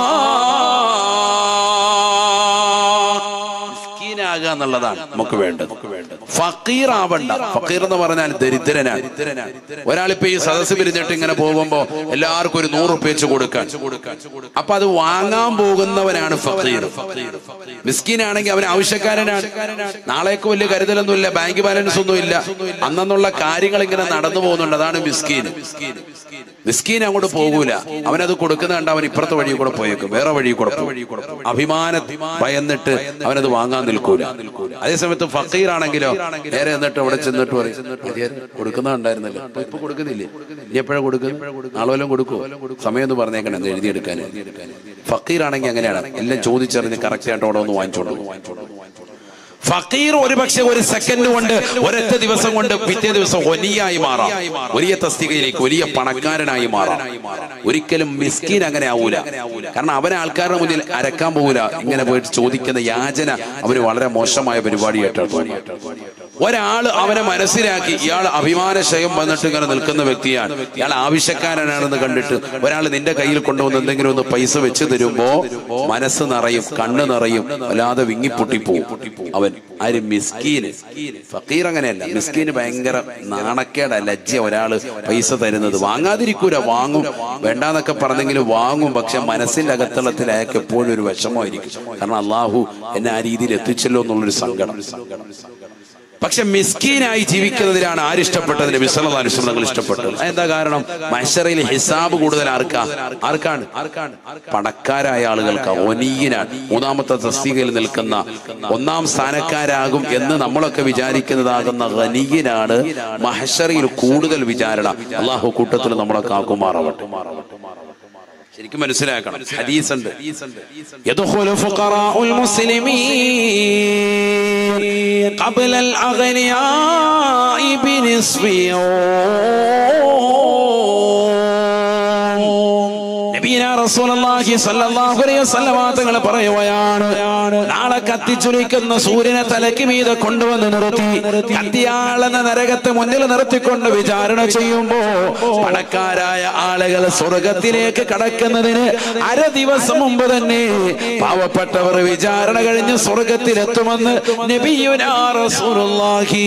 മിസ്കീനാകുക എന്നുള്ളതാണ് നമുക്ക് വേണ്ടത് ഫക്കീർ ആവണ്ട ഫക്കീർ എന്ന് പറഞ്ഞാൽ ദരിദ്രനാണ് ഒരാളിപ്പോ ഈ സദസ്സ് പിരിഞ്ഞിട്ട് ഇങ്ങനെ പോകുമ്പോ എല്ലാവർക്കും ഒരു നൂറ് റുപ്യ വെച്ച് കൊടുക്കാൻ അപ്പൊ അത് വാങ്ങാൻ പോകുന്നവനാണ് ഫക്കീർ മിസ്കീനാണെങ്കിൽ അവൻ ആവശ്യക്കാരനാണ് നാളേക്ക് വലിയ കരുതലൊന്നുമില്ല ബാങ്ക് ബാലൻസ് ഒന്നും ഇല്ല അന്നുള്ള കാര്യങ്ങൾ ഇങ്ങനെ നടന്നു പോകുന്നുണ്ട് അതാണ് മിസ്കീൻ മിസ്കീൻ അങ്ങോട്ട് പോകൂല അവനത് കൊടുക്കുന്ന കണ്ട അവൻ ഇപ്പുറത്തെ വഴി കൂടെ പോയേക്കും വേറെ വഴി കൂടെ പോകും. അഭിമാന ഭയന്നിട്ട് അവനത് വാങ്ങാൻ നിൽക്കൂല അതേസമയത്ത് ഫക്കീർ ആണെങ്കിലോ നേരെ എന്നിട്ട് അവിടെ ചെന്നിട്ട് പറയും "മതിയായിരുന്നു, കൊടുക്കുന്ന ഉണ്ടായിരുന്നല്ലോ ഇപ്പൊ ഇപ്പൊ കൊടുക്കുന്നില്ലേ ഇനി എപ്പോഴാ കൊടുക്കും നാളെ വല്ലതും കൊടുക്കുമോ സമയം എന്ന് പറഞ്ഞേക്കണം എന്ന് എഴുതിയെടുക്കാൻ ഫക്കീർ ആണെങ്കിൽ അങ്ങനെയാണ് എല്ലാം ചോദിച്ചറിഞ്ഞ് കറക്റ്റ് ആയിട്ട് അവിടെ ഒന്ന് വാങ്ങിച്ചോണ്ട് പോകും. ഫക്കീർ ഒരുപക്ഷെ ഒരു സെക്കൻഡ് കൊണ്ട് ഒരൊറ്റ ദിവസം കൊണ്ട് പിറ്റേ ദിവസം വലിയായി മാറാം വലിയ തസ്തികയിലേക്ക് വലിയ പണക്കാരനായി മാറാം ഒരിക്കലും മിസ്കീൻ അങ്ങനെ ആവൂല കാരണം അവനെ ആൾക്കാരുടെ മുന്നിൽ അരക്കാൻ പോകൂല ഇങ്ങനെ പോയിട്ട് ചോദിക്കുന്ന യാചന അവന് വളരെ മോശമായ പരിപാടിയായിട്ടാണ് തോന്നി ഒരാൾ അവനെ മനസ്സിലാക്കി ഇയാൾ അഭിമാനശയം വന്നിട്ട് ഇങ്ങനെ നിൽക്കുന്ന വ്യക്തിയാണ് ഇയാൾ ആവശ്യക്കാരനാണെന്ന് കണ്ടിട്ട് ഒരാൾ നിന്റെ കയ്യിൽ കൊണ്ടുവന്ന് എന്തെങ്കിലും ഒന്ന് പൈസ വെച്ച് തരുമ്പോ മനസ്സ് നിറയും കണ്ണ് നിറയും വല്ലാതെ വിങ്ങിപ്പൊട്ടിപ്പോവും അവൻ ആര് മിസ്കീന് ഫക്കീർ അങ്ങനെയല്ല മിസ്കീന് ഭയങ്കര നാണക്കേട ലജ്ജ ഒരാള് പൈസ തരുന്നത് വാങ്ങാതിരിക്കൂല വാങ്ങും വേണ്ടാന്നൊക്കെ പറഞ്ഞെങ്കിലും വാങ്ങും പക്ഷെ മനസ്സിന്റെ അകത്തളത്തിൽ അയാൾക്ക് എപ്പോഴും ഒരു വിഷമമായിരിക്കും കാരണം അള്ളാഹു എന്നെ ആ രീതിയിൽ എത്തിച്ചല്ലോ എന്നുള്ളൊരു സങ്കടം പക്ഷെ മിസ്കീനായി ജീവിക്കുന്നതിലാണ് ആരിഷ്ടപ്പെട്ടതിന് വിസലതാനുഷ്ഠം നിങ്ങൾ ഇഷ്ടപ്പെട്ടത് എന്താ കാരണം മഷറയിൽ ഹിസാബ് കൂടുതൽ ആർക്കാ ആർക്കാണ് പണക്കാരായ ആളുകൾക്ക് ഒനീയനാണ് മൂന്നാമത്തെ തസ്തികയിൽ നിൽക്കുന്ന ഒന്നാം സ്ഥാനക്കാരാകും എന്ന് നമ്മളൊക്കെ വിചാരിക്കുന്നതാകുന്ന ഖനീയനാണ് മഹഷറയിൽ കൂടുതൽ വിചാരണ അള്ളാഹു കൂട്ടത്തിൽ നമ്മളൊക്കെ ആക്കുമാറാവട്ടെ ശരിക്കും മനസ്സിലാക്കണം ഹദീസ് ഉണ്ട് يدخل فقراء المسلمين قبل الأغنياء بنصف നബീന റസൂലുള്ളാഹി സ്വല്ലല്ലാഹു അലൈഹി വസല്ലമ തങ്ങൾ പറയുകയാണ് നാളെ കത്തിച്ചുലിക്കുന്ന സൂര്യനെ തലയ്ക്ക് മീതെ കൊണ്ടുവന്ന് നിർത്തി കത്തിയാളെന്ന നരകത്തെ മുന്നിൽ നിർത്തിക്കൊണ്ട് വിചാരണ ചെയ്യുമ്പോ പണക്കാരായ ആളുകൾ സ്വർഗത്തിലേക്ക് കടക്കുന്നതിന് അര ദിവസം മുമ്പ് തന്നെ പാവപ്പെട്ടവർ വിചാരണ കഴിഞ്ഞ് സ്വർഗത്തിലെത്തുമെന്ന് നബിയുനാ റസൂലുള്ളാഹി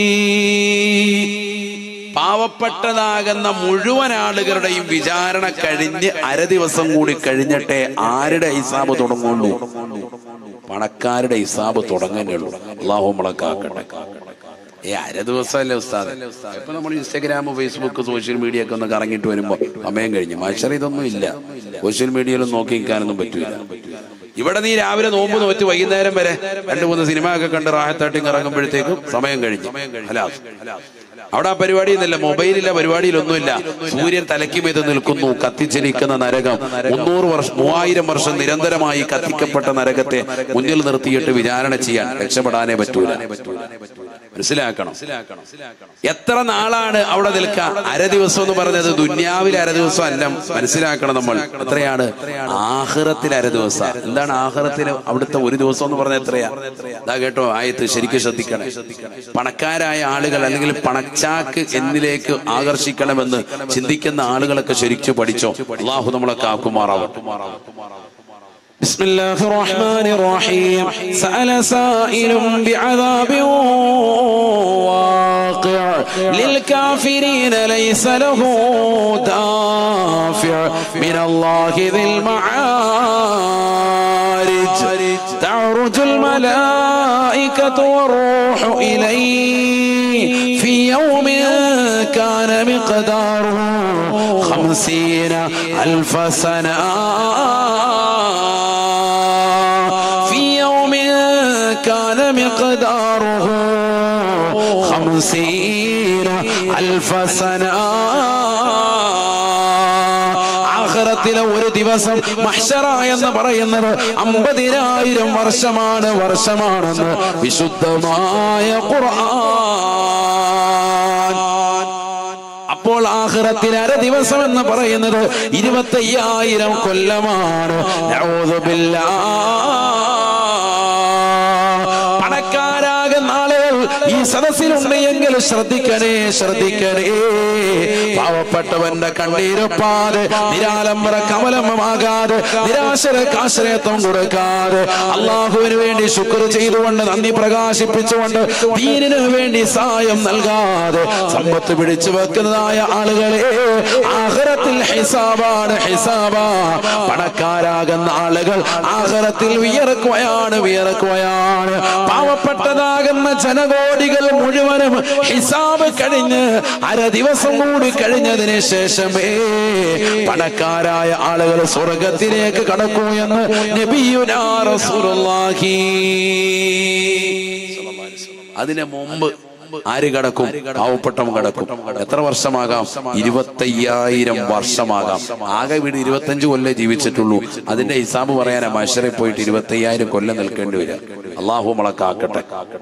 പാവപ്പെട്ടതാകുന്ന മുഴുവൻ ആളുകളുടെയും വിചാരണ കഴിഞ്ഞ് അര ദിവസം കൂടി കഴിഞ്ഞിട്ടേ ആരുടെ ഹിസാബ് തുടങ്ങുള്ളൂ പണക്കാരുടെ ഹിസാബ് തുടങ്ങുന്നുള്ളൂ അള്ളാഹു മുളക്കാക്കട്ടെ ഏ അര ദിവസമല്ലേ ഉസ്താദ് ഇപ്പൊ നമ്മൾ ഇൻസ്റ്റാഗ്രാം ഫേസ്ബുക്ക് സോഷ്യൽ മീഡിയ ഒക്കെ ഒന്ന് കറങ്ങിയിട്ട് വരുമ്പോ സമയം കഴിഞ്ഞു മനുഷ്യർ ഇതൊന്നും ഇല്ല സോഷ്യൽ മീഡിയയിലും നോക്കി നിൽക്കാനൊന്നും പറ്റൂല ഇവിടെ നീ രാവിലെ നോമ്പ് നോറ്റ് വൈകുന്നേരം വരെ രണ്ടു മൂന്ന് സിനിമ ഒക്കെ കണ്ട് റാഹത്താട്ടി ഇറങ്ങുമ്പോഴത്തേക്കും സമയം കഴിഞ്ഞു ഹലാസ് അവിടെ ആ പരിപാടിയൊന്നുമില്ല മൊബൈലില്ല പരിപാടിയിലൊന്നുമില്ല സൂര്യൻ തലയ്ക്ക് മീത് നിൽക്കുന്നു കത്തിച്ചലിക്കുന്ന നരകം മുന്നൂറ് വർഷം മൂവായിരം വർഷം നിരന്തരമായി കത്തിക്കപ്പെട്ട നരകത്തെ മുന്നിൽ നിർത്തിയിട്ട് വിചാരണ ചെയ്യാൻ രക്ഷപ്പെടാനേ പറ്റൂല മനസ്സിലാക്കണം എത്ര നാളാണ് അവിടെ നിൽക്കുക അര ദിവസം എന്ന് പറഞ്ഞത് ദുന്യാവിൽ അര ദിവസം അല്ല മനസ്സിലാക്കണം നമ്മൾ എത്രയാണ് ആഹ്റത്തിൽ അര ദിവസം എന്താണ് ആഹ്റത്തിൽ അവിടുത്തെ ഒരു ദിവസം എന്ന് പറഞ്ഞ എത്രയാ ഇതാ കേട്ടോ ആയത്ത് ശരിക്കും ശ്രദ്ധിക്കണേ പണക്കാരായ ആളുകൾ അല്ലെങ്കിൽ പണച്ചാക്ക് എന്നിലേക്ക് ആകർഷിക്കണമെന്ന് ചിന്തിക്കുന്ന ആളുകളൊക്കെ ശരിക്കും പഠിച്ചോ അള്ളാഹു നമ്മളൊക്കെ ആക്കുമാറാവട്ടെ بسم الله الرحمن الرحيم سأل سائل بعذاب واقع للكافرين ليس له دافع من الله ذي المعارج تعرج الملائكة والروح إليه في يوم كان كان مقداره خمسين ألف سنة في يوم كان مقداره خمسين ألف سنة ആഖിറത്തിലെ ഒരു ദിവസം മഹ്ശറ എന്ന് പറയുന്നത് അമ്പതിനായിരം വർഷമാണ് വർഷമാണെന്ന് വിശുദ്ധമായ ഖുർആൻ അപ്പോൾ ആഖിറത്തിൽ അര ദിവസം എന്ന് പറയുന്നത് ഇരുപത്തയ്യായിരം കൊല്ലമാണ് നഊദു ബില്ലാഹ്. പണക്കാരാകുന്ന ആളുകൾ ഈ സദസ്സിലുണ്ട് എങ്കിൽ ശ്രദ്ധിക്കണേ ശ്രദ്ധിക്കണേ പാവപ്പെട്ടവന്റെ കണ്ണീരൊപ്പാതെ നിരാലംബര കമലമാകാതെ നിരാശരക്ക് ആശ്രയത്വം കൊടുക്കാതെ അള്ളാഹുവിന് വേണ്ടി ശുക്ർ ചെയ്തുകൊണ്ട് നന്ദി പ്രകാശിപ്പിച്ചുകൊണ്ട് ദീനിന് വേണ്ടി സായം നൽകാതെ സമ്പത്ത് പിടിച്ചു വെക്കുന്നതായ ആളുകളെ ആഹ്റത്തിൽ ഹിസാബാണ് ഹിസാബ പണക്കാരാകുന്ന ആളുകൾ ആഹ്റത്തിൽ വിയർക്കുകയാണ് വിയർക്കുകയാണ് പാവപ്പെട്ടതാകുന്ന ജനകോടികൾ മുഴുവനും ഹിസാബ് കഴിഞ്ഞ് അര ദിവസം കൂടി കഴിഞ്ഞതിന് ശേഷമേ പണക്കാരായ ആളുകൾ സ്വർഗത്തിലേക്ക് കടക്കൂ എന്ന് നബിയുനാ റസൂലുള്ളാഹി അതിന് മുമ്പ് ആര് കടക്കും പാവപ്പെട്ടവൻ കടക്കും എത്ര വർഷമാകാം ഇരുപത്തയ്യായിരം വർഷമാകാം ആകെ വീട് ഇരുപത്തഞ്ച് കൊല്ലം ജീവിച്ചിട്ടുള്ളൂ അതിന്റെ ഹിസാബ് പറയാനാ മഷറെ പോയിട്ട് ഇരുപത്തയ്യായിരം കൊല്ലം നിൽക്കേണ്ടി വരിക അള്ളാഹു നമ്മളെ കാക്കട്ടെ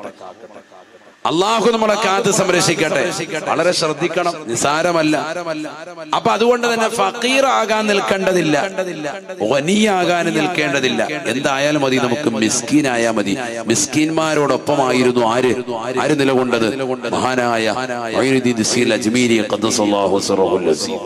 അള്ളാഹു നമ്മളെ കാത്ത് സംരക്ഷിക്കട്ടെ വളരെ ശ്രദ്ധിക്കണം നിസാരമല്ല അപ്പൊ അതുകൊണ്ട് തന്നെ ഫക്കീറാകാൻ നിൽക്കേണ്ടതില്ല വനിയാകാൻ നിൽക്കേണ്ടതില്ല എന്തായാലും മതി നമുക്ക് മിസ്കീനായാ മതി മിസ്കീന്മാരോടൊപ്പമായിരുന്നു ആര് ആര് നിലകൊണ്ടത് മഹാനായ മൊയ്നുദ്ദീൻ ദിസീൽ അജ്മീരി ഖദ്ദസല്ലാഹു സിറഹുൽ അസീം.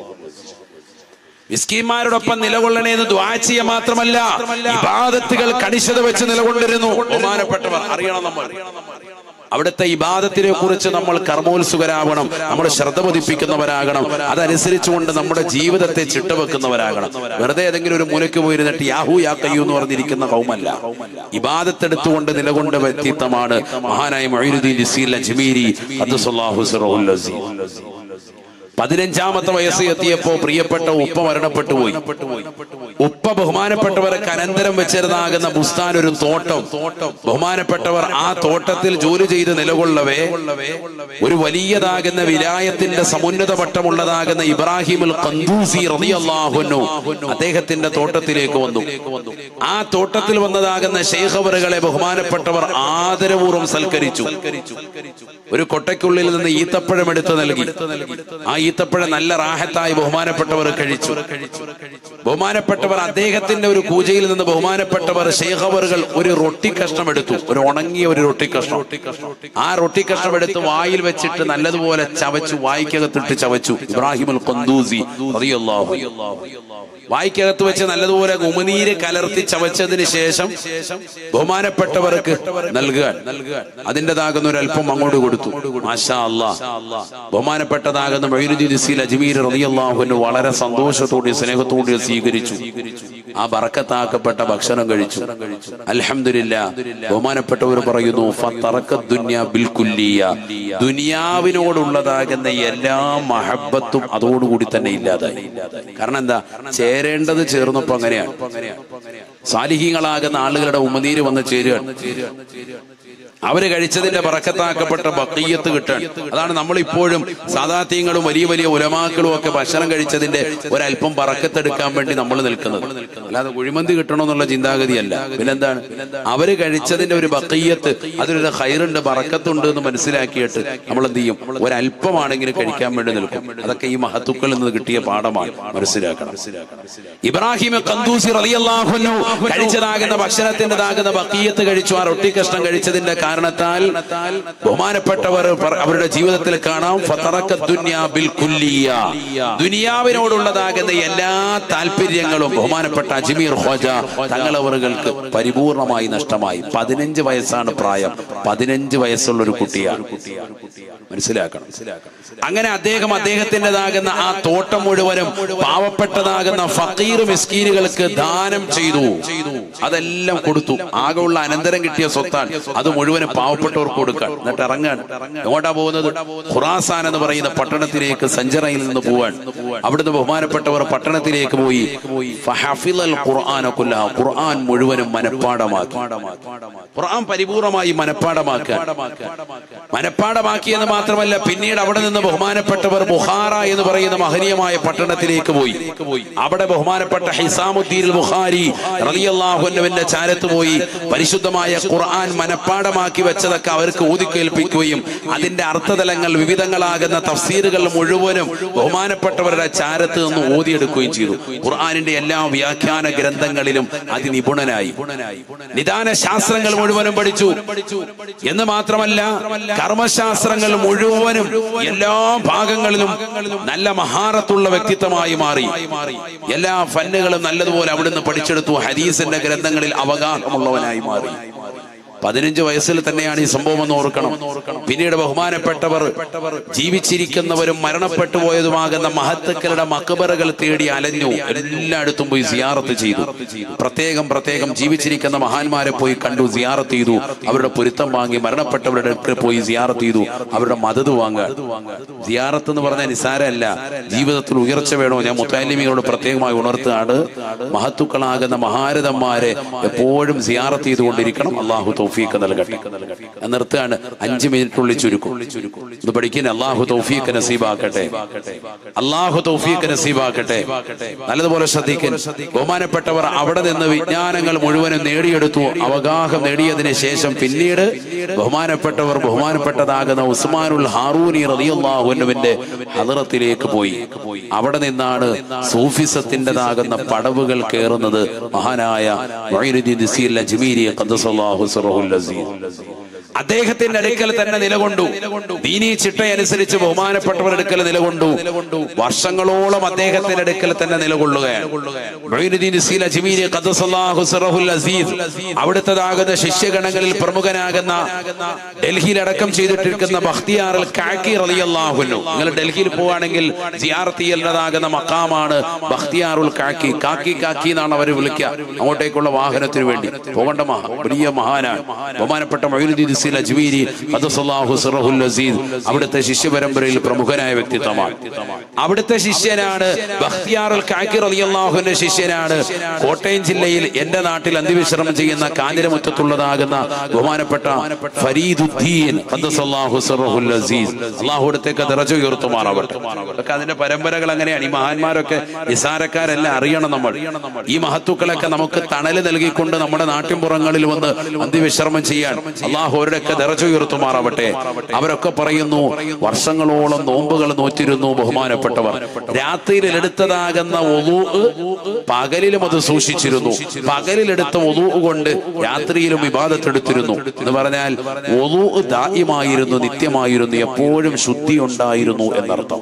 മിസ്കീന്മാരോടൊപ്പം നിലകൊള്ളണേ എന്ന് ദ്വാ ചെയ്യുക മാത്രമല്ല ഇബാദത്തുകൾ കണിശത വെച്ച് നിലകൊണ്ടിരുന്നു ബഹുമാനപ്പെട്ടവർ അറിയണം നമ്മൾ അവിടുത്തെ ഇബാദത്തിനെ കുറിച്ച് നമ്മൾ കർമ്മോത്സുകരാവണം നമ്മൾ ശ്രദ്ധ പതിപ്പിക്കുന്നവരാകണം അതനുസരിച്ചുകൊണ്ട് നമ്മുടെ ജീവിതത്തെ ചിട്ടവെക്കുന്നവരാകണം വെറുതെ ഏതെങ്കിലും ഒരു മൂലയ്ക്ക് പോയിരുന്നിട്ട് യാഹു യാ കയ്യൂ എന്ന് പറഞ്ഞിരിക്കുന്ന കൗമല്ല ഇബാദത്തെടുത്തുകൊണ്ട് നിലകൊണ്ട വ്യക്തിത്വമാണ് മഹാനായ മൊയ്നുദ്ദീൻ ജസീൽ അജ്മീരി അബ്ദുസല്ലാഹു സിറഹുൽ അസീസ് പതിനഞ്ചാമത്തെ വയസ്സ് എത്തിയപ്പോ പ്രിയപ്പെട്ട ഉപ്പ മരണപ്പെട്ടു പോയി ഉപ്പ ബഹുമാനപ്പെട്ടവർക്ക് അനന്തരം വെച്ചിരുന്നാകുന്ന ബുസ്താൻ ഒരു തോട്ടം ബഹുമാനപ്പെട്ടവർ ആ തോട്ടത്തിൽ ജോലി ചെയ്ത് നിലകൊള്ളവേ ഒരു വലിയതാകുന്ന വിലായത്തിന്റെ സമുന്നത പട്ടമുള്ളതാകുന്ന ഇബ്രാഹിമുൽ കന്തൂസി റളിയല്ലാഹുന്നു അദ്ദേഹത്തിന്റെ തോട്ടത്തിലേക്ക് വന്നു ആ തോട്ടത്തിൽ വന്നതാകുന്ന ശേഖവറുകളെ ബഹുമാനപ്പെട്ടവർ ആദരപൂർവ്വം സൽക്കരിച്ചു ഒരു കൊട്ടയ്ക്കുള്ളിൽ നിന്ന് ഈത്തപ്പഴം എടുത്തു നൽകി ആ ഈത്തപ്പഴം നല്ല റാഹത്തായി ബഹുമാനപ്പെട്ടവർ കഴിച്ചു ബഹുമാനപ്പെട്ടവർ അദ്ദേഹത്തിന്റെ ഒരു പൂജയിൽ നിന്ന് ബഹുമാനപ്പെട്ടവർ ശേഖവറുകൾ ഒരു റൊട്ടി കഷ്ണം എടുത്തു ഒരു ഉണങ്ങിയ ഒരു റൊട്ടി കഷ്ണം ആ റൊട്ടി കഷ്ണം എടുത്ത് വായിൽ വെച്ചിട്ട് നല്ലതുപോലെ ചവച്ചു വായിക്കകത്തിട്ട് ചവച്ചു ഇബ്രാഹിമുൽ കൊന്തൂസി റളിയല്ലാഹു വായിക്കകത്ത് വെച്ച് നല്ലതുപോലെ ഉമിനീര് കലർത്തി ചവച്ചതിന് ശേഷം ബഹുമാനപ്പെട്ടവർക്ക് നൽകുക അതിൻ്റെതാകുന്ന ഒരു അല്പം അങ്ങോട്ട് കൊടുത്തു മാഷാ അല്ലാ ബഹുമാനപ്പെട്ടതാകുന്ന മൊയ്നുദ്ദീൻ ഇസ്സീൽ അജ്മീർ റളിയല്ലാഹുവിന് വളരെ സന്തോഷത്തോടെ സ്നേഹത്തോടെ സ്വീകരിച്ചു ആ ബറക്കത്താക്കപ്പെട്ട ഭക്ഷണം കഴിച്ചു അൽഹംദുലില്ല ബഹുമാനപ്പെട്ടവർ പറയുന്നു ഫത്തറക്ക ദുന്യ ബിൽക്കുല്ലിയ ദുനിയാവിനോടുള്ളതാകുന്ന എല്ലാ മഹബത്തും അതോടുകൂടി തന്നെ ഇല്ലാതായി കാരണം എന്താ ചേരേണ്ടത് ചേർന്നപ്പോ അങ്ങനെയാണ് സാലിഹീങ്ങളാകുന്ന ആളുകളുടെ ഉമനീര് വന്ന് ചേരുകയാണ് അവര് കഴിച്ചതിന്റെ പറക്കത്താക്കപ്പെട്ട ബക്കയ്യത്ത് കിട്ടാൻ അതാണ് നമ്മൾ ഇപ്പോഴും സാധാത്യങ്ങളും വലിയ വലിയ ഉലമാക്കളും ഒക്കെ ഭക്ഷണം കഴിച്ചതിന്റെ ഒരല്പം പറക്കത്തെടുക്കാൻ വേണ്ടി നമ്മൾ നിൽക്കുന്നത് അല്ലാതെ കുഴിമന്തി കിട്ടണമെന്നുള്ള ചിന്താഗതിയല്ല പിന്നെന്താണ് അവര് കഴിച്ചതിന്റെ ഒരു ബക്കയ്യത്ത് അതിലൊരു ഹൈറുണ്ട് പറക്കത്തുണ്ട് എന്ന് മനസ്സിലാക്കിയിട്ട് നമ്മൾ എന്ത് ചെയ്യും ഒരല്പമാണെങ്കിലും കഴിക്കാൻ വേണ്ടി നിൽക്കും അതൊക്കെ ഈ മഹത്തുക്കളിൽ നിന്ന് കിട്ടിയ പാഠമാണ് മനസ്സിലാക്കണം ഇബ്രാഹിം കന്തൂസി റളിയല്ലാഹുന്നു കഴിച്ചതാകുന്ന ഭക്ഷണത്തിൻ്റെതാകുന്ന ബക്കീയത്ത് കഴിച്ചു ആ റൊട്ടി കഷ്ണം കഴിച്ചതിന്റെ കാരണത്താൽ ബഹുമാനപ്പെട്ടവർ പറ- അവരുടെ ജീവിതത്തിൽ കാണാം ഫതറക്ക ദുന്യാ ബിൽ കുല്ലിയ ദുനിയാവിനോടുള്ളതാകുന്ന എല്ലാ താല്പര്യങ്ങളും ബഹുമാനപ്പെട്ട അജ്മീർ ഖ്വാജ തങ്ങളവറുകൾക്ക് പരിപൂർണമായി നഷ്ടമായി പതിനഞ്ച് വയസ്സാണ് പ്രായം പതിനഞ്ച് വയസ്സുള്ള ഒരു കുട്ടിയാണ് മനസ്സിലാക്കണം അങ്ങനെ അദ്ദേഹം അദ്ദേഹത്തിൻ്റെതാകുന്ന ആ തോട്ടം മുഴുവനും പാവപ്പെട്ടതാകുന്ന ഫക്കീർ മിസ്കീനുകൾക്ക് ദാനം ചെയ്തു അതെല്ലാം കൊടുത്തു ആകെയുള്ള അനന്തരം കിട്ടിയ സ്വത്താണ് അത് മുഴുവൻ മുഴുവനും പാവപ്പെട്ടവർക്ക് കൊടുക്കാൻ എന്നിട്ട് ഇറങ്ങാൻ എങ്ങോട്ടാ പോകുന്നത് ഖുറാസാൻ എന്ന് പറയുന്ന പട്ടണത്തിലേക്ക് സഞ്ചറയിൽ നിന്ന് പോവാൻ അവിടുന്ന് ബഹുമാനപ്പെട്ടവർ പട്ടണത്തിലേക്ക് പോയി ഫഹഫിളൽ ഖുർആന കുല്ലഹ. ഖുർആൻ മുഴുവനും മനഃപ്പാടമാക്കി ഖുർആൻ പരിപൂർണമായി മനഃപ്പാടമാക്കാൻ മനഃപ്പാടമാക്കിയെന്ന് മാത്രമല്ല പിന്നീട് അവിടെ നിന്ന് ബഹുമാനപ്പെട്ടവർ ബുഹാറ എന്ന് പറയുന്ന മഹനീയമായ പട്ടണത്തിലേക്ക് പോയി അവിടെ ബഹുമാനപ്പെട്ട ഹിസാമുദ്ദീൻ ബുഖാരി റളിയല്ലാഹുവിന്റെ ചാരത്ത് പോയി പരിശുദ്ധമായ ഖുർആൻ മനഃപ്പാടമാക്കി വെച്ചതൊക്കെ അവർക്ക് ഊതിക്കേൽപ്പിക്കുകയും അതിന്റെ അർത്ഥതലങ്ങൾ വിവിധങ്ങളാകുന്ന തഫ്സീറുകൾ മുഴുവനും ബഹുമാനപ്പെട്ടവരുടെ ചാരത്ത് നിന്ന് ഊതിയെടുക്കുകയും ചെയ്തു ഖുർആനിന്റെ എല്ലാ വ്യാഖ്യാന ഗ്രന്ഥങ്ങളിലും അതിനിപുണനായി നിദാന ശാസ്ത്രങ്ങൾ മുഴുവനും പഠിച്ചു എന്ന് മാത്രമല്ല കർമ്മശാസ്ത്രങ്ങൾ മുഴുവനും എല്ലാ ഭാഗങ്ങളിലും നല്ല മഹാരത്തുള്ള വ്യക്തിത്വമായി മാറി എല്ലാ ഫന്നുകളും നല്ലതുപോലെ അവിടുന്ന് പഠിച്ചെടുത്തു ഹദീസിന്റെ ഗ്രന്ഥങ്ങളിൽ അവഗാഹമുള്ളവനായി മാറി പതിനഞ്ച് വയസ്സിൽ തന്നെയാണ് ഈ സംഭവം എന്ന് ഓർക്കണം പിന്നീട് ബഹുമാനപ്പെട്ടവർ ജീവിച്ചിരിക്കുന്നവരും മരണപ്പെട്ടു പോയതുമാകുന്ന മഹത്തുക്കളുടെ മക്കബറകൾ തേടി അലഞ്ഞു എല്ലായിടത്തും പോയി സിയാറത്ത് ചെയ്തു പ്രത്യേകം പ്രത്യേകം ജീവിച്ചിരിക്കുന്ന മഹാന്മാരെ പോയി കണ്ടു സിയാറത്ത് ചെയ്തു അവരുടെ പൊരുത്തം വാങ്ങി മരണപ്പെട്ടവരുടെ അടുക്കൽ പോയി സിയാറത്ത് ചെയ്തു അവരുടെ മദത് വാങ്ങുക സിയാറത്ത് എന്ന് പറഞ്ഞാൽ നിസാരമല്ല ജീവിതത്തിൽ ഉയർച്ച വേണോ ഞാൻ മുത്താലിമികളോട് പ്രത്യേകമായി ഉണർത്തുകയാണ് മഹത്തുക്കളാകുന്ന മഹാരഥന്മാരെ എപ്പോഴും സിയാറത്ത് ചെയ്തുകൊണ്ടിരിക്കണം അള്ളാഹു തൗഫീഖ് നൽകട്ടെ ഞാൻ നിർത്തുകയാണ് അഞ്ച് മിനിറ്റിനുള്ളിൽ ചുരുക്കും ഇത് പഠിക്കുന്ന അള്ളാഹു തൗഫീഖ് നസീബാക്കട്ടെ അള്ളാഹു തൗഫീഖ് നസീബാക്കട്ടെ നല്ലതുപോലെ ശ്രദ്ധിക്കാൻ ബഹുമാനപ്പെട്ടവർ അവിടെ നിന്ന് വിജ്ഞാനങ്ങൾ മുഴുവനും നേടിയെടുത്തു അവഗാഹം നേടിയതിനു ശേഷം പിന്നീട് ബഹുമാനപ്പെട്ടവർ ബഹുമാനപ്പെട്ടതാകുന്ന ഉസ്മാനുൽ ഹാറൂനി റളിയല്ലാഹുവിന്റെ ഹദറത്തിലേക്ക് പോയി അവിടെ നിന്നാണ് സൂഫിസത്തിൻ്റെതാകുന്ന പടവുകൾ കയറുന്നത് മഹാനായ മൊയ്നുദ്ദീൻ നസീർ അജ്മീരി ഖദ്ദസല്ലാഹു സിറഹുൽ അസീസ് അദ്ദേഹത്തിന്റെ അടുക്കൽ തന്നെ നിലകൊണ്ടു ദീനീ ചിട്ടയനുസരിച്ച് ബഹുമാനപ്പെട്ടവർ അടുക്കൽ നിലകൊണ്ടു വർഷങ്ങളോളം അദ്ദേഹത്തിന്റെ അടുക്കൽ തന്നെ നിലകൊള്ളുകയാണ് മൊയ്നുദ്ദീൻ നസീർ അജ്മീരി ഖദ്ദസല്ലാഹു സിറഹുൽ അസീസ് അവിടുത്തതാകുന്ന ശിഷ്യഗണങ്ങളിൽ പ്രമുഖനാകുന്ന ഡൽഹിയിൽ അടക്കം ചെയ്തിട്ടിരിക്കുന്ന ബഖ്തിയാറിൽ കാക്കി റളിയല്ലാഹുനു നിങ്ങൾ ഡൽഹിയിൽ പോവാണെങ്കിൽ സിയാറത്ത് ചെയ്യുന്നതാകുന്ന മക്കാമാണ് ബഖ്തിയാറുൽ കാക്കി കാക്കി കാക്കി എന്നാണ് അവർ വിളിക്കുക അങ്ങോട്ടേക്കുള്ള വാഹനത്തിന് വേണ്ടി പോകേണ്ട മഹാ വലിയ മഹാനാണ് ബഹുമാനപ്പെട്ട മൊയ്നുദ്ദീൻ നസീർ അജ്മീരി ഖദ്ദസല്ലാഹു സിറഹുൽ അസീസ് അവിടുത്തെ ശിഷ്യ പരമ്പരയിൽ പ്രമുഖനായ വ്യക്തിത്വമാണ് അവിടുത്തെ ശിഷ്യനാണ് ബഖ്തിയാറുൽ കാക്കി റളിയല്ലാഹുവിന്റെ ശിഷ്യനാണ് കോട്ടയം ജില്ലയിൽ എന്റെ നാട്ടിൽ അന്ത്യവിശ്രമം ചെയ്യുന്ന കാഞ്ഞിരമുറ്റത്തുള്ളതാകുന്ന ബഹുമാനപ്പെട്ട ഫരീദുദ്ദീൻ ഖദ്ദസല്ലാഹു സിറഹുൽ അസീസ് അള്ളാഹു അടുത്തേക്ക് ദറജ ഉയർത്തുമാറാവട്ടെ ഒക്കെ അതിന്റെ പരമ്പരകൾ അങ്ങനെയാണ് ഈ മഹാന്മാരൊക്കെ നിസാരക്കാരെല്ലാം അറിയണം നമ്മൾ ഈ മഹത്തുക്കളൊക്കെ നമുക്ക് തണല് നൽകിക്കൊണ്ട് നമ്മുടെ നാട്ടിൻപുറങ്ങളിൽ വന്ന് അന്ത്യവിശ്രമം ചെയ്യാൻ അള്ളാഹു അവരുടെയൊക്കെ ദറജ ഉയർത്തുമാറാവട്ടെ അവരൊക്കെ പറയുന്നു വർഷങ്ങളോളം നോമ്പുകൾ നോറ്റിരുന്നു ബഹുമാനപ്പെട്ടവർ രാത്രിയിൽ എടുത്തതാകുന്ന ഒതു പകലിലും അത് സൂക്ഷിച്ചിരുന്നു പകലിലെടുത്ത ഒതു കൊണ്ട് രാത്രിയിലും വിവാദത്തെടുത്തിരുന്നു എന്ന് പറഞ്ഞാൽ ഒതു ദായിമായിരുന്നു നിത്യമായിരുന്നു എപ്പോഴും ശുദ്ധി ഉണ്ടായിരുന്നു എന്നർത്ഥം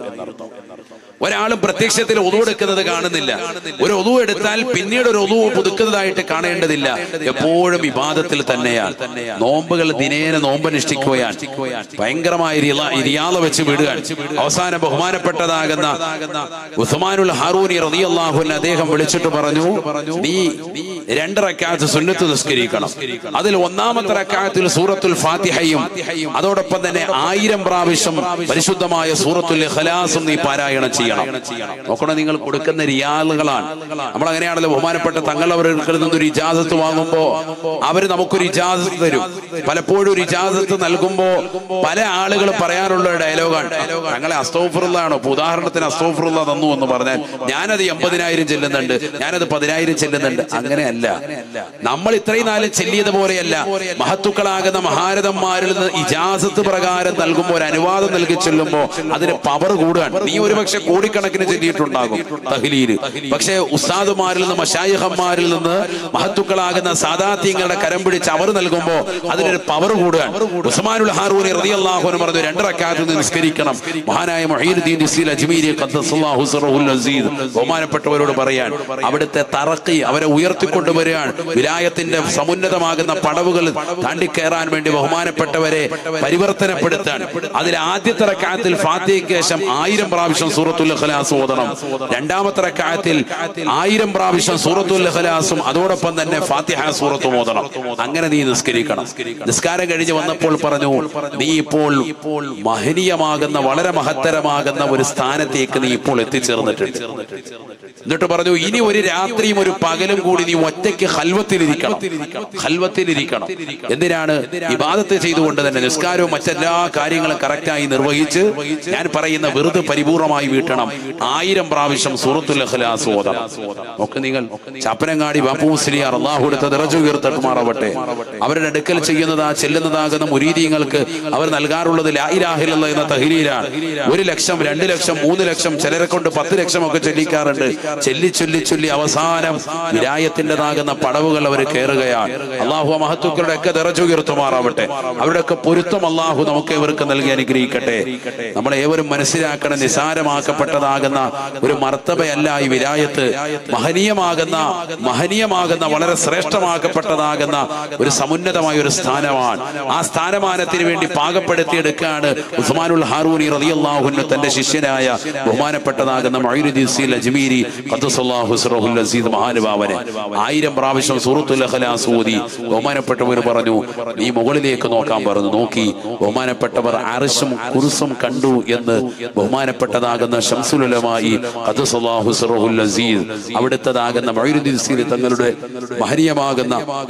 ഒരാളും പ്രത്യക്ഷത്തിൽ ഒതു എടുക്കുന്നത് കാണുന്നില്ല ഒരു ഒതു എടുത്താൽ പിന്നീട് ഒരു ഒതു പുതുക്കുന്നതായിട്ട് കാണേണ്ടതില്ല എപ്പോഴും വിവാദത്തിൽ തന്നെയാണ് നോമ്പുകൾ ദിനേന നോമ്പനുഷ്ഠിക്കുകയാണ് ഭയങ്കരമായ റിയ- റിയാള വെച്ച് വിടുകയാണ് അവസാനം ബഹുമാനപ്പെട്ടതാകുന്ന ഉസ്മാനുൽ ഹാറൂനി റളിയല്ലാഹുവിനെ അദ്ദേഹം വിളിച്ചിട്ട് പറഞ്ഞു നീ രണ്ട് റക്കാത്ത് സുന്നത്ത് നിസ്കരിക്കണം അതിൽ ഒന്നാമത്തെ റക്കാത്തിൽ സൂറത്തുൽ ഫാത്തിഹയും അതോടൊപ്പം തന്നെ ആയിരം പ്രാവശ്യം പരിശുദ്ധമായ സൂറത്തുൽ ഇഖ്ലാസും നീ പാരായണം ചെയ്യണം നോക്കണം നിങ്ങൾ കൊടുക്കുന്ന റിയാലുകളാണ് നമ്മൾ അങ്ങനെയാണല്ലോ ബഹുമാനപ്പെട്ട തങ്ങൾ അവർക്ക് നിന്ന് ഒരു ഇജാസത്ത് വാങ്ങുമ്പോ അവര് നമുക്കൊരു ഇജാസത്ത് തരും പലപ്പോഴും ഒരു ഇജാസത്ത് നൽകുമ്പോ പല ആളുകൾ പറയാനുള്ള ഡയലോഗാണ് തങ്ങളെ അസ്തോഫറുള്ളതാണോ ഇപ്പൊ ഉദാഹരണത്തിന് അസ്തോഫറുള്ള തന്നു എന്ന് പറഞ്ഞാൽ ഞാനത് എൺപതിനായിരം ചെല്ലുന്നുണ്ട് ഞാനത് പതിനായിരം ചെല്ലുന്നുണ്ട് അങ്ങനെയല്ല നമ്മൾ ഇത്രയും നാലും ചെല്ലിയത് പോലെയല്ല മഹത്തുക്കളാകുന്ന മഹാരഥന്മാരിൽ നിന്ന് ഇജാസത്ത് പ്രകാരം നൽകുമ്പോൾ ഒരു അനുവാദം നൽകി ചെല്ലുമ്പോ അതിന് പവർ കൂടുകയാണ് നീ ഒരുപക്ഷെ കോടിക്കണക്കിന് ചെല്ലിയിട്ടുണ്ടാകും തഹ്ലീല് പക്ഷേ ഉസ്താദുമാരിൽ നിന്ന് മഷായിഹന്മാരിൽ നിന്ന് മഹത്തുക്കളാകുന്ന സാദാത്യങ്ങളുടെ കരം പിടിച്ച് അവർ നൽകുമ്പോ അതിനൊരു പവർ കൂടുകയാണ് ഉസ്മാനുൽ ഹാറൂനി റളിയല്ലാഹു അൻഹു പറഞ്ഞു രണ്ട് റക്അത്ത് നിസ്കരിക്കണം മഹാനായ മുഹീനുദ്ദീൻ നസീൽ അജ്മീരി ഖദ്ദസല്ലാഹു സിറഹുൽ അസീസ് ബഹുമാനപ്പെട്ടവരോട് പറയാൻ അവിടുത്തെ തറക്കി അവരെ ഉയർത്തിക്കൊണ്ടുവരികയാണ് വിലായത്തിന്റെ സമുന്നതമാകുന്ന പടവുകൾ താണ്ടിക്കയറാൻ വേണ്ടി ബഹുമാനപ്പെട്ടവരെ പരിവർത്തനപ്പെടുത്താൻ അതിൽ ആദ്യത്തെ റക്അത്തിൽ ഫാത്തിഹയ്ക്ക് ശേഷം ആയിരം പ്രാവശ്യം സൂറത്തുൽ സൂറത്തുൽ ഇഖ്ലാസ് ഓതണം രണ്ടാമത്തെ റക്അത്തിൽ ആയിരം പ്രാവശ്യം സൂറത്തുൽ ഇഖ്ലാസും അതോടൊപ്പം തന്നെ ഫാത്തിഹ സൂറത്തും ഓതണം അങ്ങനെ നീ നിസ്കരിക്കണം നിസ്കാരം കഴിഞ്ഞ് വന്നപ്പോൾ പറഞ്ഞു നീ ഇപ്പോൾ മഹനീയമാകുന്ന വളരെ മഹത്തരമാകുന്ന ഒരു സ്ഥാനത്തേക്ക് നീ ഇപ്പോൾ എത്തിച്ചേർന്നിട്ടുണ്ട് എന്നിട്ട് പറഞ്ഞു ഇനി ഒരു രാത്രിയും ഒരു പകലും കൂടി നീ ഒറ്റയ്ക്ക് ഹൽവത്തിലിരിക്കണം ഹൽവത്തിലിരിക്കണം എന്തിനാണ് ഇബാദത്ത് ചെയ്തുകൊണ്ട് തന്നെ നിസ്കാരവും മറ്റെല്ലാ കാര്യങ്ങളും കറക്റ്റായി നിർവഹിച്ച് ഞാൻ പറയുന്ന വെറുതെ പരിപൂർണമായി വീട്ടണം ആയിരം പ്രാവശ്യം സൂറത്തുൽ ഇഖ്ലാസ് ഓതണം ഒക്കെ നിങ്ങൾ ചപ്പനങ്ങാടി ബാപ്പു മുസ്ലിയാർ അള്ളാഹു എടുത്ത നിറച്ചു ഉയർത്തട്ടുമാറാവട്ടെ അവരുടെ അടുക്കൽ ചെയ്യുന്നതാ ചെല്ലുന്നതാകുന്ന മുരീദീങ്ങൾക്ക് അവർ നൽകാറുള്ളത് ലായിരാഹില്ല എന്ന തഹരീലാണ് ഒരു ലക്ഷം രണ്ട് ലക്ഷം മൂന്ന് ലക്ഷം ചിലരെ കൊണ്ട് പത്ത് ലക്ഷം ഒക്കെ ചൊല്ലിക്കാറുണ്ട് ചൊല്ലി ചൊല്ലി ചൊല്ലി അവസാനം വിരായത്തിൻ്റെതാകുന്ന പടവുകൾ അവർ കയറുകയാണ് അള്ളാഹു ആ മഹത്തുക്കളുടെ ഒക്കെ നിറച്ചു ഉയർത്തുമാറാവട്ടെ അവരുടെയൊക്കെ പൊരുത്തം അള്ളാഹു നമുക്ക് ഇവർക്ക് നൽകി അനുഗ്രഹിക്കട്ടെ നമ്മൾ ഏവരും മനസ്സിലാക്കണം നിസാരമാക്കപ്പെട്ടതാകുന്ന ഒരു മർത്തബയല്ല ഈ വിരായത്ത് മഹനീയമാകുന്ന മഹനീയമാകുന്ന വളരെ ശ്രേഷ്ഠമാക്കപ്പെട്ടതാകുന്ന ഒരു സമുന്നതമായ ഒരു സ്ഥാനമാണ് ആ സ്ഥാനമാനത്തിന് വേണ്ടി പാകപ്പെടുത്തിയെടുക്കാണ് ഉസ്മാനുൽ ഹാറൂനി റളിയല്ലാഹുവിന് തന്റെ ശിഷ്യനായ ബഹുമാനപ്പെട്ടതാകുന്ന മൊയ്നുദ്ദീൻ സീൽ അജ്മീരി ഖദ്ദസല്ലാഹു സിറഹുൽ അസീദ് മഹാനുഭാവന് ആയിരം പ്രാവശ്യം സൂറത്തുൽ ഇഖ്ലാസ് ഓതി ബഹുമാനപ്പെട്ടവർ പറഞ്ഞു നീ മുകളിലേക്ക് നോക്കാൻ പറഞ്ഞു നോക്കി ബഹുമാനപ്പെട്ടവർ അർശും കുറുസും കണ്ടു എന്ന് ബഹുമാനപ്പെട്ടതാകുന്ന ഷംസുലമായി ഖദ്ദസല്ലാഹു സിറഹുൽ അസീദ് അവിടുത്തതാകുന്ന മൊയ്നുദ്ദീൻ സീൽ തങ്ങളുടെ മഹനീയമാകുന്ന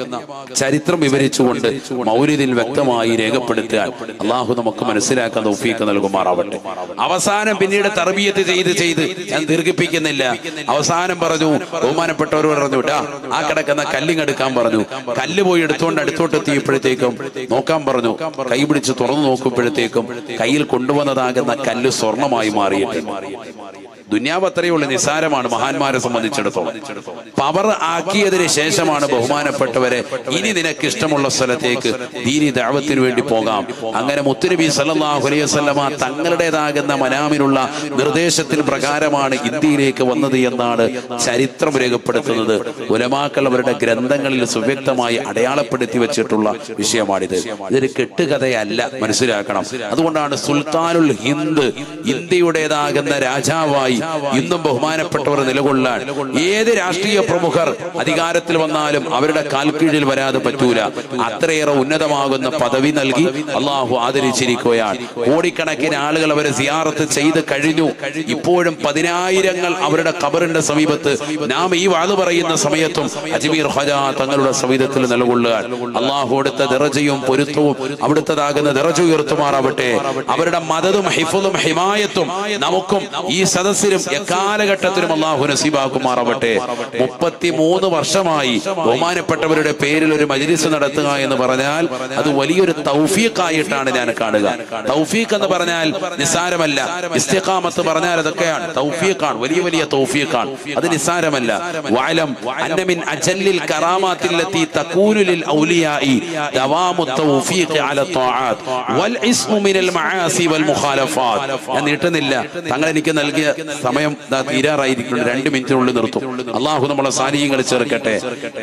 ചരിത്രം വിവരിച്ചുകൊണ്ട് മൗര്യതിൽ വ്യക്തമായി രേഖപ്പെടുത്താൻ അള്ളാഹു നമുക്ക് മനസ്സിലാക്കാൻ തൗഫീക്ക് നൽകുമാറാവട്ടെ അവസാനം പിന്നീട് തർബീയത്ത് ചെയ്ത് ചെയ്ത് ഞാൻ ദീർഘിപ്പിക്കുന്നില്ല അവസാനം പറഞ്ഞു ബഹുമാനപ്പെട്ടവർ പറഞ്ഞു ടാ ആ കിടക്കുന്ന കല്ലിങ്ങെടുക്കാൻ പറഞ്ഞു കല്ല് പോയി എടുത്തുകൊണ്ട് അടുത്തോട്ട് എത്തിയപ്പോഴത്തേക്കും നോക്കാൻ പറഞ്ഞു കൈ പിടിച്ച് തുറന്നു നോക്കുമ്പോഴത്തേക്കും കയ്യിൽ കൊണ്ടുവന്നതാകുന്ന കല്ല് സ്വർണമായി മാറിയിട്ടുണ്ട് ദുന്യാവ് അത്രയേ ഉള്ളൂ നിസാരമാണ് മഹാന്മാരെ സംബന്ധിച്ചിടത്തോളം പവർ ആക്കിയതിന് ശേഷമാണ് ബഹുമാനപ്പെട്ടവരെ ഇനി നിനക്ക് ഇഷ്ടമുള്ള സ്ഥലത്തേക്ക് ദീനി ദാവത്തിന് വേണ്ടി പോകാം അങ്ങനെ മുത്തുനബി സല്ലല്ലാഹു അലൈഹി വസല്ലമ തങ്ങളുടേതാകുന്ന മനാമിനുള്ള നിർദ്ദേശത്തിന് പ്രകാരമാണ് ഇന്ത്യയിലേക്ക് വന്നത് എന്നാണ് ചരിത്രം രേഖപ്പെടുത്തുന്നത് ഉലമാക്കൾ അവരുടെ ഗ്രന്ഥങ്ങളിൽ സുവ്യക്തമായി അടയാളപ്പെടുത്തി വെച്ചിട്ടുള്ള വിഷയമാണിത് ഇതൊരു കെട്ടുകഥയല്ല മനസ്സിലാക്കണം അതുകൊണ്ടാണ് സുൽത്താനുൽ ഹിന്ദ് ഇന്ത്യയുടേതാകുന്ന രാജാവായി ഇന്നും ബഹുമാനപ്പെട്ടവർ നിലകൊള്ളാൻ ഏത് രാഷ്ട്രീയ പ്രമുഖർ അധികാരത്തിൽ വന്നാലും അവരുടെ കാൽക്കീഴിൽ വരാതെ പറ്റൂല അത്രയേറെ ഉന്നതമാകുന്ന പദവി നൽകി അള്ളാഹു ആദരിച്ചിരിക്കുകയാണ് കോടിക്കണക്കിന് ആളുകൾ അവരെ സിയാറത്ത് ചെയ്ത് കഴിഞ്ഞു ഇപ്പോഴും പതിനായിരങ്ങൾ അവരുടെ ഖബറിന്റെ സമീപത്ത് നാം ഈ വാത് പറയുന്ന സമയത്തും അജ്മീർ ഹജ തങ്ങളുടെ സമീപത്തിൽ നിലകൊള്ളുക അള്ളാഹു കൊടുത്ത ദിറജയും പൊരുത്തവും അവിടുത്തതാകുന്ന ദിറജ ഉയർത്തുമാറാവട്ടെ അവരുടെ മതതും ഹിഫുതും ഹിമായത്തും നമുക്കും ഈ സദസ്സിലും എക്കാലഘട്ടത്തിലും അള്ളാഹു നസീബാക്കുമാറാവട്ടെ മുപ്പത്തി മൂന്ന് വർഷമായി ബഹുമാനപ്പെട്ടവരുടെ പേരിൽ ഒരു മജ്ലിസ് നടത്തുക എന്ന് പറഞ്ഞാൽ അത് വലിയൊരു തൗഫീഖായിട്ടാണ് ഞാൻ കാണുക തൗഫീഖ് എന്ന് പറഞ്ഞാൽ നിസ്സാരമല്ല ഇസ്തിഖാമത്ത് പറഞ്ഞാൽ അതൊക്കെയാണ് തൗഫീഖാണ് വലിയ വലിയ തൗഫീഖാണ് അത് നിസ്സാരമല്ല വഅലം അന്ന മിൻ അജല്ലിൽ കറാമാത്തില്ലത്തി തകൂനു ലിൽ ഔലിയാഇ ദവാമു തൗഫീഖ് അല ത്വാആത്ത് വൽ ഇസ്മു മിനൽ മആസി വൽ മുഖാലഫാത്ത് ഞാൻ നീട്ടുന്നില്ല തങ്ങൾ എനിക്ക് നൽകിയ സമയം ദാ തീരാറായിരിക്കുന്നു രണ്ട് മിനിറ്റിനുള്ളിൽ നിർത്തും അള്ളാഹു നമ്മളെ സാന്നിധ്യങ്ങൾ ചേർക്കട്ടെ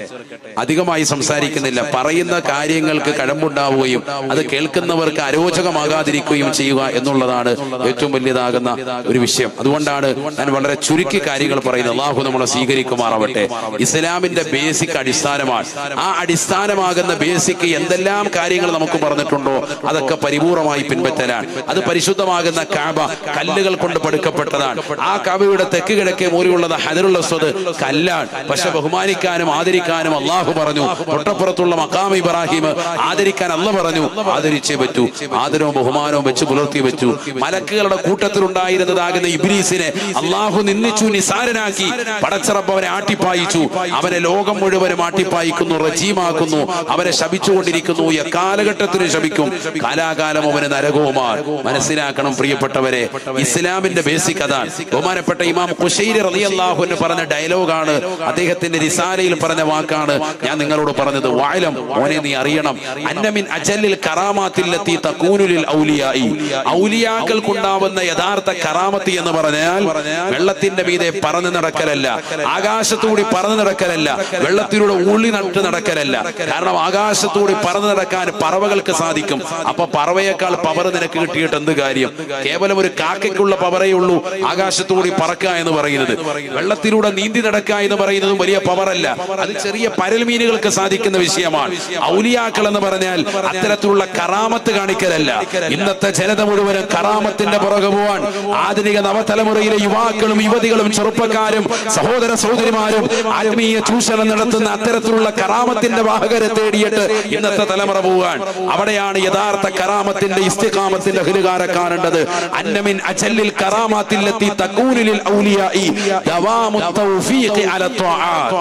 അധികമായി സംസാരിക്കുന്നില്ല പറയുന്ന കാര്യങ്ങൾക്ക് കഴമ്പുണ്ടാവുകയും അത് കേൾക്കുന്നവർക്ക് അരോചകമാകാതിരിക്കുകയും ചെയ്യുക എന്നുള്ളതാണ് ഏറ്റവും വലിയതാകുന്ന ഒരു വിഷയം അതുകൊണ്ടാണ് ഞാൻ വളരെ ചുരുക്കി കാര്യങ്ങൾ പറയുന്നത് അള്ളാഹു നമ്മളെ സ്വീകരിക്കുമാറാവട്ടെ ഇസ്ലാമിന്റെ ബേസിക് അടിസ്ഥാനമാണ് ആ അടിസ്ഥാനമാകുന്ന ബേസിക് എന്തെല്ലാം കാര്യങ്ങൾ നമുക്ക് പറഞ്ഞിട്ടുണ്ടോ അതൊക്കെ പരിപൂർണമായി പിൻപറ്റലാണ് അത് പരിശുദ്ധമാകുന്ന കാബ കല്ലുകൾ കൊണ്ട് പടുക്കപ്പെട്ടതാണ് ആ കാബയുടെ തെക്ക് കിഴക്കേ മൂലയുള്ളത് ഹദറുള്ള സ്വത് കല്ലാണ് പക്ഷെ ബഹുമാനിക്കാനും ആദരിക്കാനും അള്ളാഹു പറഞ്ഞു തൊട്ടപ്പുറത്തുള്ള മക്കാം ഇബ്രാഹിം ആദരിക്കാൻ അല്ല പറഞ്ഞു ആദരിച്ചേ പറ്റൂ ആദരവും ബഹുമാനവും വെച്ച് പുലർത്തി വെച്ചു മലക്കുകളുടെ കൂട്ടത്തിലുണ്ടായിരുന്നതാകുന്ന ഇബ്രീസിനെ അള്ളാഹു നിന്ദിച്ചു നിസാരനാക്കി പടച്ചിറപ്പ് അവനെ ആട്ടിപ്പായിച്ചു അവനെ ലോകം മുഴുവനും ആട്ടിപ്പായിക്കുന്നു റജീമാക്കുന്നു അവനെ ശപിച്ചുകൊണ്ടിരിക്കുന്നു എക്കാലഘട്ടത്തിനും ശപിക്കും കാലാകാലം അവന് നരകവുമാണ് മനസ്സിലാക്കണം പ്രിയപ്പെട്ടവരെ ഇസ്ലാമിന്റെ ബേസിക് അതാണ് ബഹുമാനപ്പെട്ട ഇമാം ഖുശൈരി റളിയല്ലാഹു അൻഹു പറഞ്ഞ ഡയലോഗാണ് അദ്ദേഹത്തിന്റെ റിസാലയിൽ പറഞ്ഞ വാക്കാണ് ഞാൻ നിങ്ങളോട് പറഞ്ഞത് വായലം മോനെ നീ അറിയണം അന്നമിൻ അജല്ലിൽ കറാമാത്തില്ലെത്തി തക്കൂനുലിൽ ഔലിയായി ഔലിയാക്കൾക്കുണ്ടാവുന്ന യഥാർത്ഥ കറാമത്ത് എന്ന് പറഞ്ഞാൽ വെള്ളത്തിന്റെ മീതെ പറന്നു നടക്കലല്ല ആകാശത്തൂടി പറന്നു നടക്കലല്ല വെള്ളത്തിലൂടെ ഉള്ളി നട്ട് നടക്കലല്ല കാരണം ആകാശത്തൂടി പറന്നു നടക്കാൻ പറവകൾക്ക് സാധിക്കും അപ്പൊ പറവയേക്കാൾ പവർ നിനക്ക് കിട്ടിയിട്ട് എന്ത് കാര്യം കേവലം ഒരു കാക്കയ്ക്കുള്ള പവറേ ഉള്ളൂ ആകാശ ആകാശത്തുകൂടി പറക്കുക എന്ന് പറയുന്നത് വെള്ളത്തിലൂടെ നീന്തി നടക്കുക എന്ന് പറയുന്നതും വലിയ പവറല്ല അത് ചെറിയ പരൽമീനുകൾക്ക് സാധിക്കുന്ന വിഷയമാണ് ഔലിയാക്കൾ എന്ന് പറഞ്ഞാൽ അത്തരത്തിലുള്ള കറാമത്ത് കാണിക്കലല്ല ഇന്നത്തെ ജനത മുഴുവനും കറാമത്തിന്റെ പുറകെ പോവാൻ ആധുനിക നവതലമുറയിലെ യുവാക്കളും യുവതികളും ചെറുപ്പക്കാരും സഹോദര സഹോദരിമാരും ആത്മീയ ചൂഷണം നടത്തുന്ന അത്തരത്തിലുള്ള കറാമത്തിന്റെ വാഹകരെ തേടിയിട്ട് ഇന്നത്തെ തലമുറ പോവാൻ അവിടെയാണ് യഥാർത്ഥ കറാമത്തിന്റെ ഇസ്തിഖാമത്തിന്റെ ഹൃകാരെ കാണേണ്ടത് അന്നമിൻ അജല്ലിൽ കറാമാത്തിലെത്തി തക്കൂനിൽ ഔലിയായി ദവാമു തൗഫീഖി അല ത്വആത്ത്.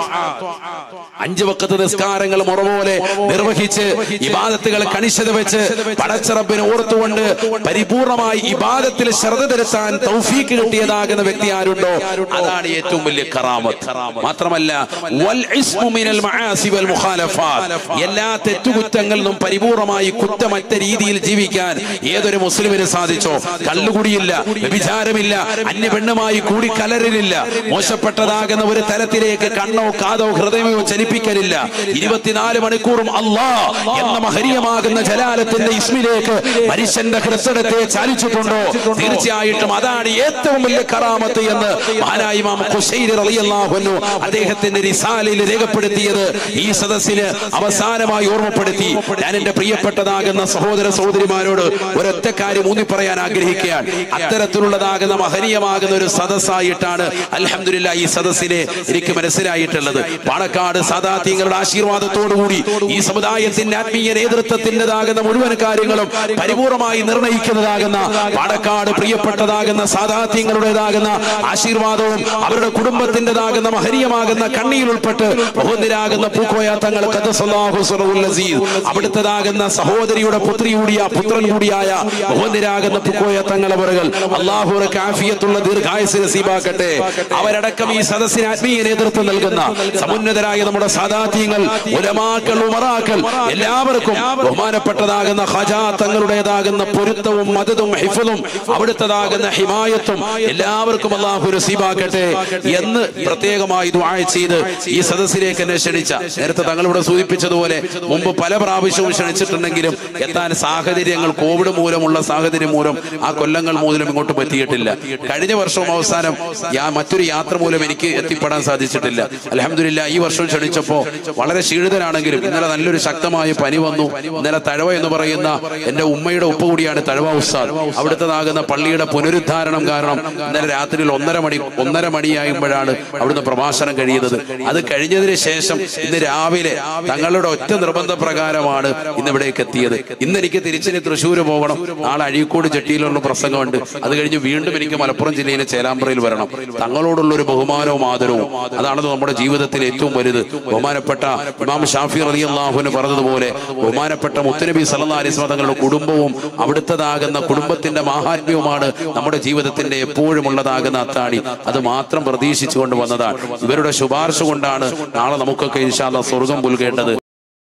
അഞ്ച് വക്കത്ത് നിസ്കാരങ്ങൾ മുറപോലെ നിർവഹിച്ച് ഇബാദത്തുകൾ കണിശത വെച്ച് പടച്ചറബിനെ ഓർത്തുകൊണ്ട് പരിപൂർണമായി ഇബാദത്തിൽ ശ്രദ്ധ തിരുത്താൻ തൗഫീക്ക് കിട്ടിയതാകുന്ന വ്യക്തി ആരുണ്ടോ അതാണ് ഏറ്റവും വലിയ കറാമത്ത് മാത്രമല്ല വൽ ഇസ്മു മിനൽ മആസി വൽ മുഖാലഫാത്ത്. എല്ലാ തെറ്റുകുറ്റങ്ങളിൽ നിന്നും പരിപൂർണമായി കുറ്റമറ്റ രീതിയിൽ ജീവിക്കാൻ ഏതൊരു മുസ്ലിമിന് സാധിച്ചോ കള്ളുകുടിയില്ല വ്യഭിചാരമില്ല അന്യ പെണ്ണുമായി കൂടി കലരലില്ല മോശപ്പെട്ടതാകുന്ന ഒരു തരത്തിലേക്ക് കണ്ണോ കാതോ ഹൃദയമോ ചലിപ്പിക്കലില്ല ഇരുപത്തിനാല് മണിക്കൂറും അള്ളാ എന്ന മഹരീയമാകുന്ന ജലാലത്തിന്റെ ഇസ്മിലേക്ക് മനുഷ്യന്റെ ഹൃദയത്തെ ചാലിച്ചിട്ടുണ്ടോ തീർച്ചയായിട്ടും അതാണ് ഏറ്റവും വലിയ കറാമത്ത് എന്ന് മഹാനായ ഇമാം ഖുശൈരി റളിയല്ലാഹു അൻഹു അദ്ദേഹത്തിന്റെ റിസാലയിൽ രേഖപ്പെടുത്തിയത് ഈ സദസ്സിന് അവസാനമായി ഓർമ്മപ്പെടുത്തി ഞാൻ എന്റെ പ്രിയപ്പെട്ടതാകുന്ന സഹോദര സഹോദരിമാരോട് ഒരൊറ്റ കാര്യം ഊന്നി പറയാൻ ആഗ്രഹിക്കുകയാണ് അത്തരത്തിലുള്ളതാകുന്ന മഹനീയമാകുന്ന ഒരു സദസ്സായിട്ടാണ് അൽഹംദുലില്ല ഈ സദസ്സിനെ എനിക്ക് മനസ്സിലായിട്ടുള്ളത് പാണക്കാട് സാദാത്യങ്ങളുടെ ആശീർവാദത്തോടുകൂടി ഈ സമുദായത്തിന്റെ ആത്മീയ നേതൃത്വത്തിൻ്റെതാകുന്ന മുഴുവൻ കാര്യങ്ങളും പരിപൂർണമായി നിർണയിക്കുന്നതാകുന്ന പാണക്കാട് പ്രിയപ്പെട്ടതാകുന്ന സാദാത്യങ്ങളുടേതാകുന്ന ആശീർവാദവും അവരുടെ കുടുംബത്തിൻ്റെതാകുന്ന മഹനീയമാകുന്ന കണ്ണിയിൽ ഉൾപ്പെട്ട് ബഹുന്ദരാകുന്ന പൂക്കോയ തങ്ങൾ ഖദ്ദസല്ലാഹു സ്വറഹുൽ അസീസ് അവിടുത്തതാകുന്ന സഹോദരിയുടെ പുത്രി കൂടിയ പുത്രൻ കൂടിയായ ബഹുന്ദരാകുന്ന പൂക്കോയ തങ്ങൾ അവറുകൾ അള്ളാഹുറെ കാഫിയത്തുള്ള ദീർഘായുസ് നസീബാക്കട്ടെ അവരടക്കം ഈ സദസ്സിന് ആത്മീയ നേതൃത്വം നൽകുന്ന സമുന്നതരായ നമ്മുടെ സാദാത്യങ്ങൾ ഉലമാക്കൾ ഉമറാക്കൾ എല്ലാവർക്കും ബഹുമാനപ്പെട്ടതാകുന്ന ഖജാ തങ്ങളുടേതാകുന്ന പൊരുത്തവും മതതും ഹിഫും അവിടുത്തതാകുന്ന ഹിമായത്തും എല്ലാവർക്കും അള്ളാഹു നസീബാക്കട്ടെ എന്ന് പ്രത്യേകമായി ദുആ ചെയ്ത് ഈ സദസ്സിലേക്ക് എന്നെ ക്ഷണിച്ച നേരത്തെ തങ്ങളിവിടെ സൂചിപ്പിച്ചതുപോലെ മുമ്പ് പല പ്രാവശ്യവും ക്ഷണിച്ചിട്ടുണ്ടെങ്കിലും എത്താൻ സാഹചര്യങ്ങൾ കോവിഡ് മൂലമുള്ള സാഹചര്യം മൂലം ആ കൊല്ലങ്ങൾ മൂലം ഇങ്ങോട്ട് പറ്റിയിട്ടില്ല കഴിഞ്ഞ വർഷവും അവസാനം ഞാൻ മറ്റൊരു യാത്ര മൂലം എനിക്ക് എത്തിപ്പെടാൻ സാധിച്ചിട്ടില്ല അലഹമില്ല ഈ വർഷം ക്ഷണിച്ചപ്പോ വളരെ ക്ഷീണിതനാണെങ്കിലും ഇന്നലെ നല്ലൊരു ശക്തമായ പനി വന്നു ഇന്നലെ തഴവ എന്ന് പറയുന്ന എന്റെ ഉമ്മയുടെ ഉപ്പ കൂടിയാണ് തഴവ ഉസ്താദ് അവിടുത്തതാകുന്ന പള്ളിയുടെ പുനരുദ്ധാരണം കാരണം ഇന്നലെ രാത്രിയിൽ ഒന്നര മണി ഒന്നര മണിയാകുമ്പോഴാണ് അവിടുന്ന് പ്രഭാഷണം കഴിയുന്നത് അത് കഴിഞ്ഞതിന് ശേഷം ഇന്ന് രാവിലെ തങ്ങളുടെ ഒറ്റ നിർബന്ധ പ്രകാരമാണ് ഇന്ന് ഇവിടേക്ക് എത്തിയത് ഇന്ന് എനിക്ക് തിരിച്ചിനി തൃശ്ശൂര് പോകണം നാളെ അഴീക്കോട് ജട്ടിയിലുള്ള പ്രസംഗമുണ്ട് അത് കഴിഞ്ഞ് വീണ്ടും എനിക്ക് മലപ്പുറം ജില്ലയിലെ ചേലാമ്പ്രയിൽ വരണം തങ്ങളോടുള്ള ഒരു ബഹുമാനവും ആദരവും അതാണ് നമ്മുടെ ജീവിതത്തിൽ ഏറ്റവും വലുത് ബഹുമാനപ്പെട്ട ഇമാം ഷാഫി റലി അള്ളാഹുവിന് പറഞ്ഞതുപോലെ ബഹുമാനപ്പെട്ട മുത്തനബി സല്ലാ അലിസ്മ തങ്ങളുടെ കുടുംബവും അവിടുത്തതാകുന്ന കുടുംബത്തിന്റെ മാഹാത്മ്യവുമാണ് നമ്മുടെ ജീവിതത്തിന്റെ എപ്പോഴും ഉള്ളതാകുന്ന അത്താണി അത് മാത്രം പ്രതീക്ഷിച്ചുകൊണ്ട് വന്നതാണ് ഇവരുടെ ശുപാർശ കൊണ്ടാണ് നാളെ നമുക്കൊക്കെ ഇൻഷാല്ല സ്വർഗം പുൽകേണ്ടത്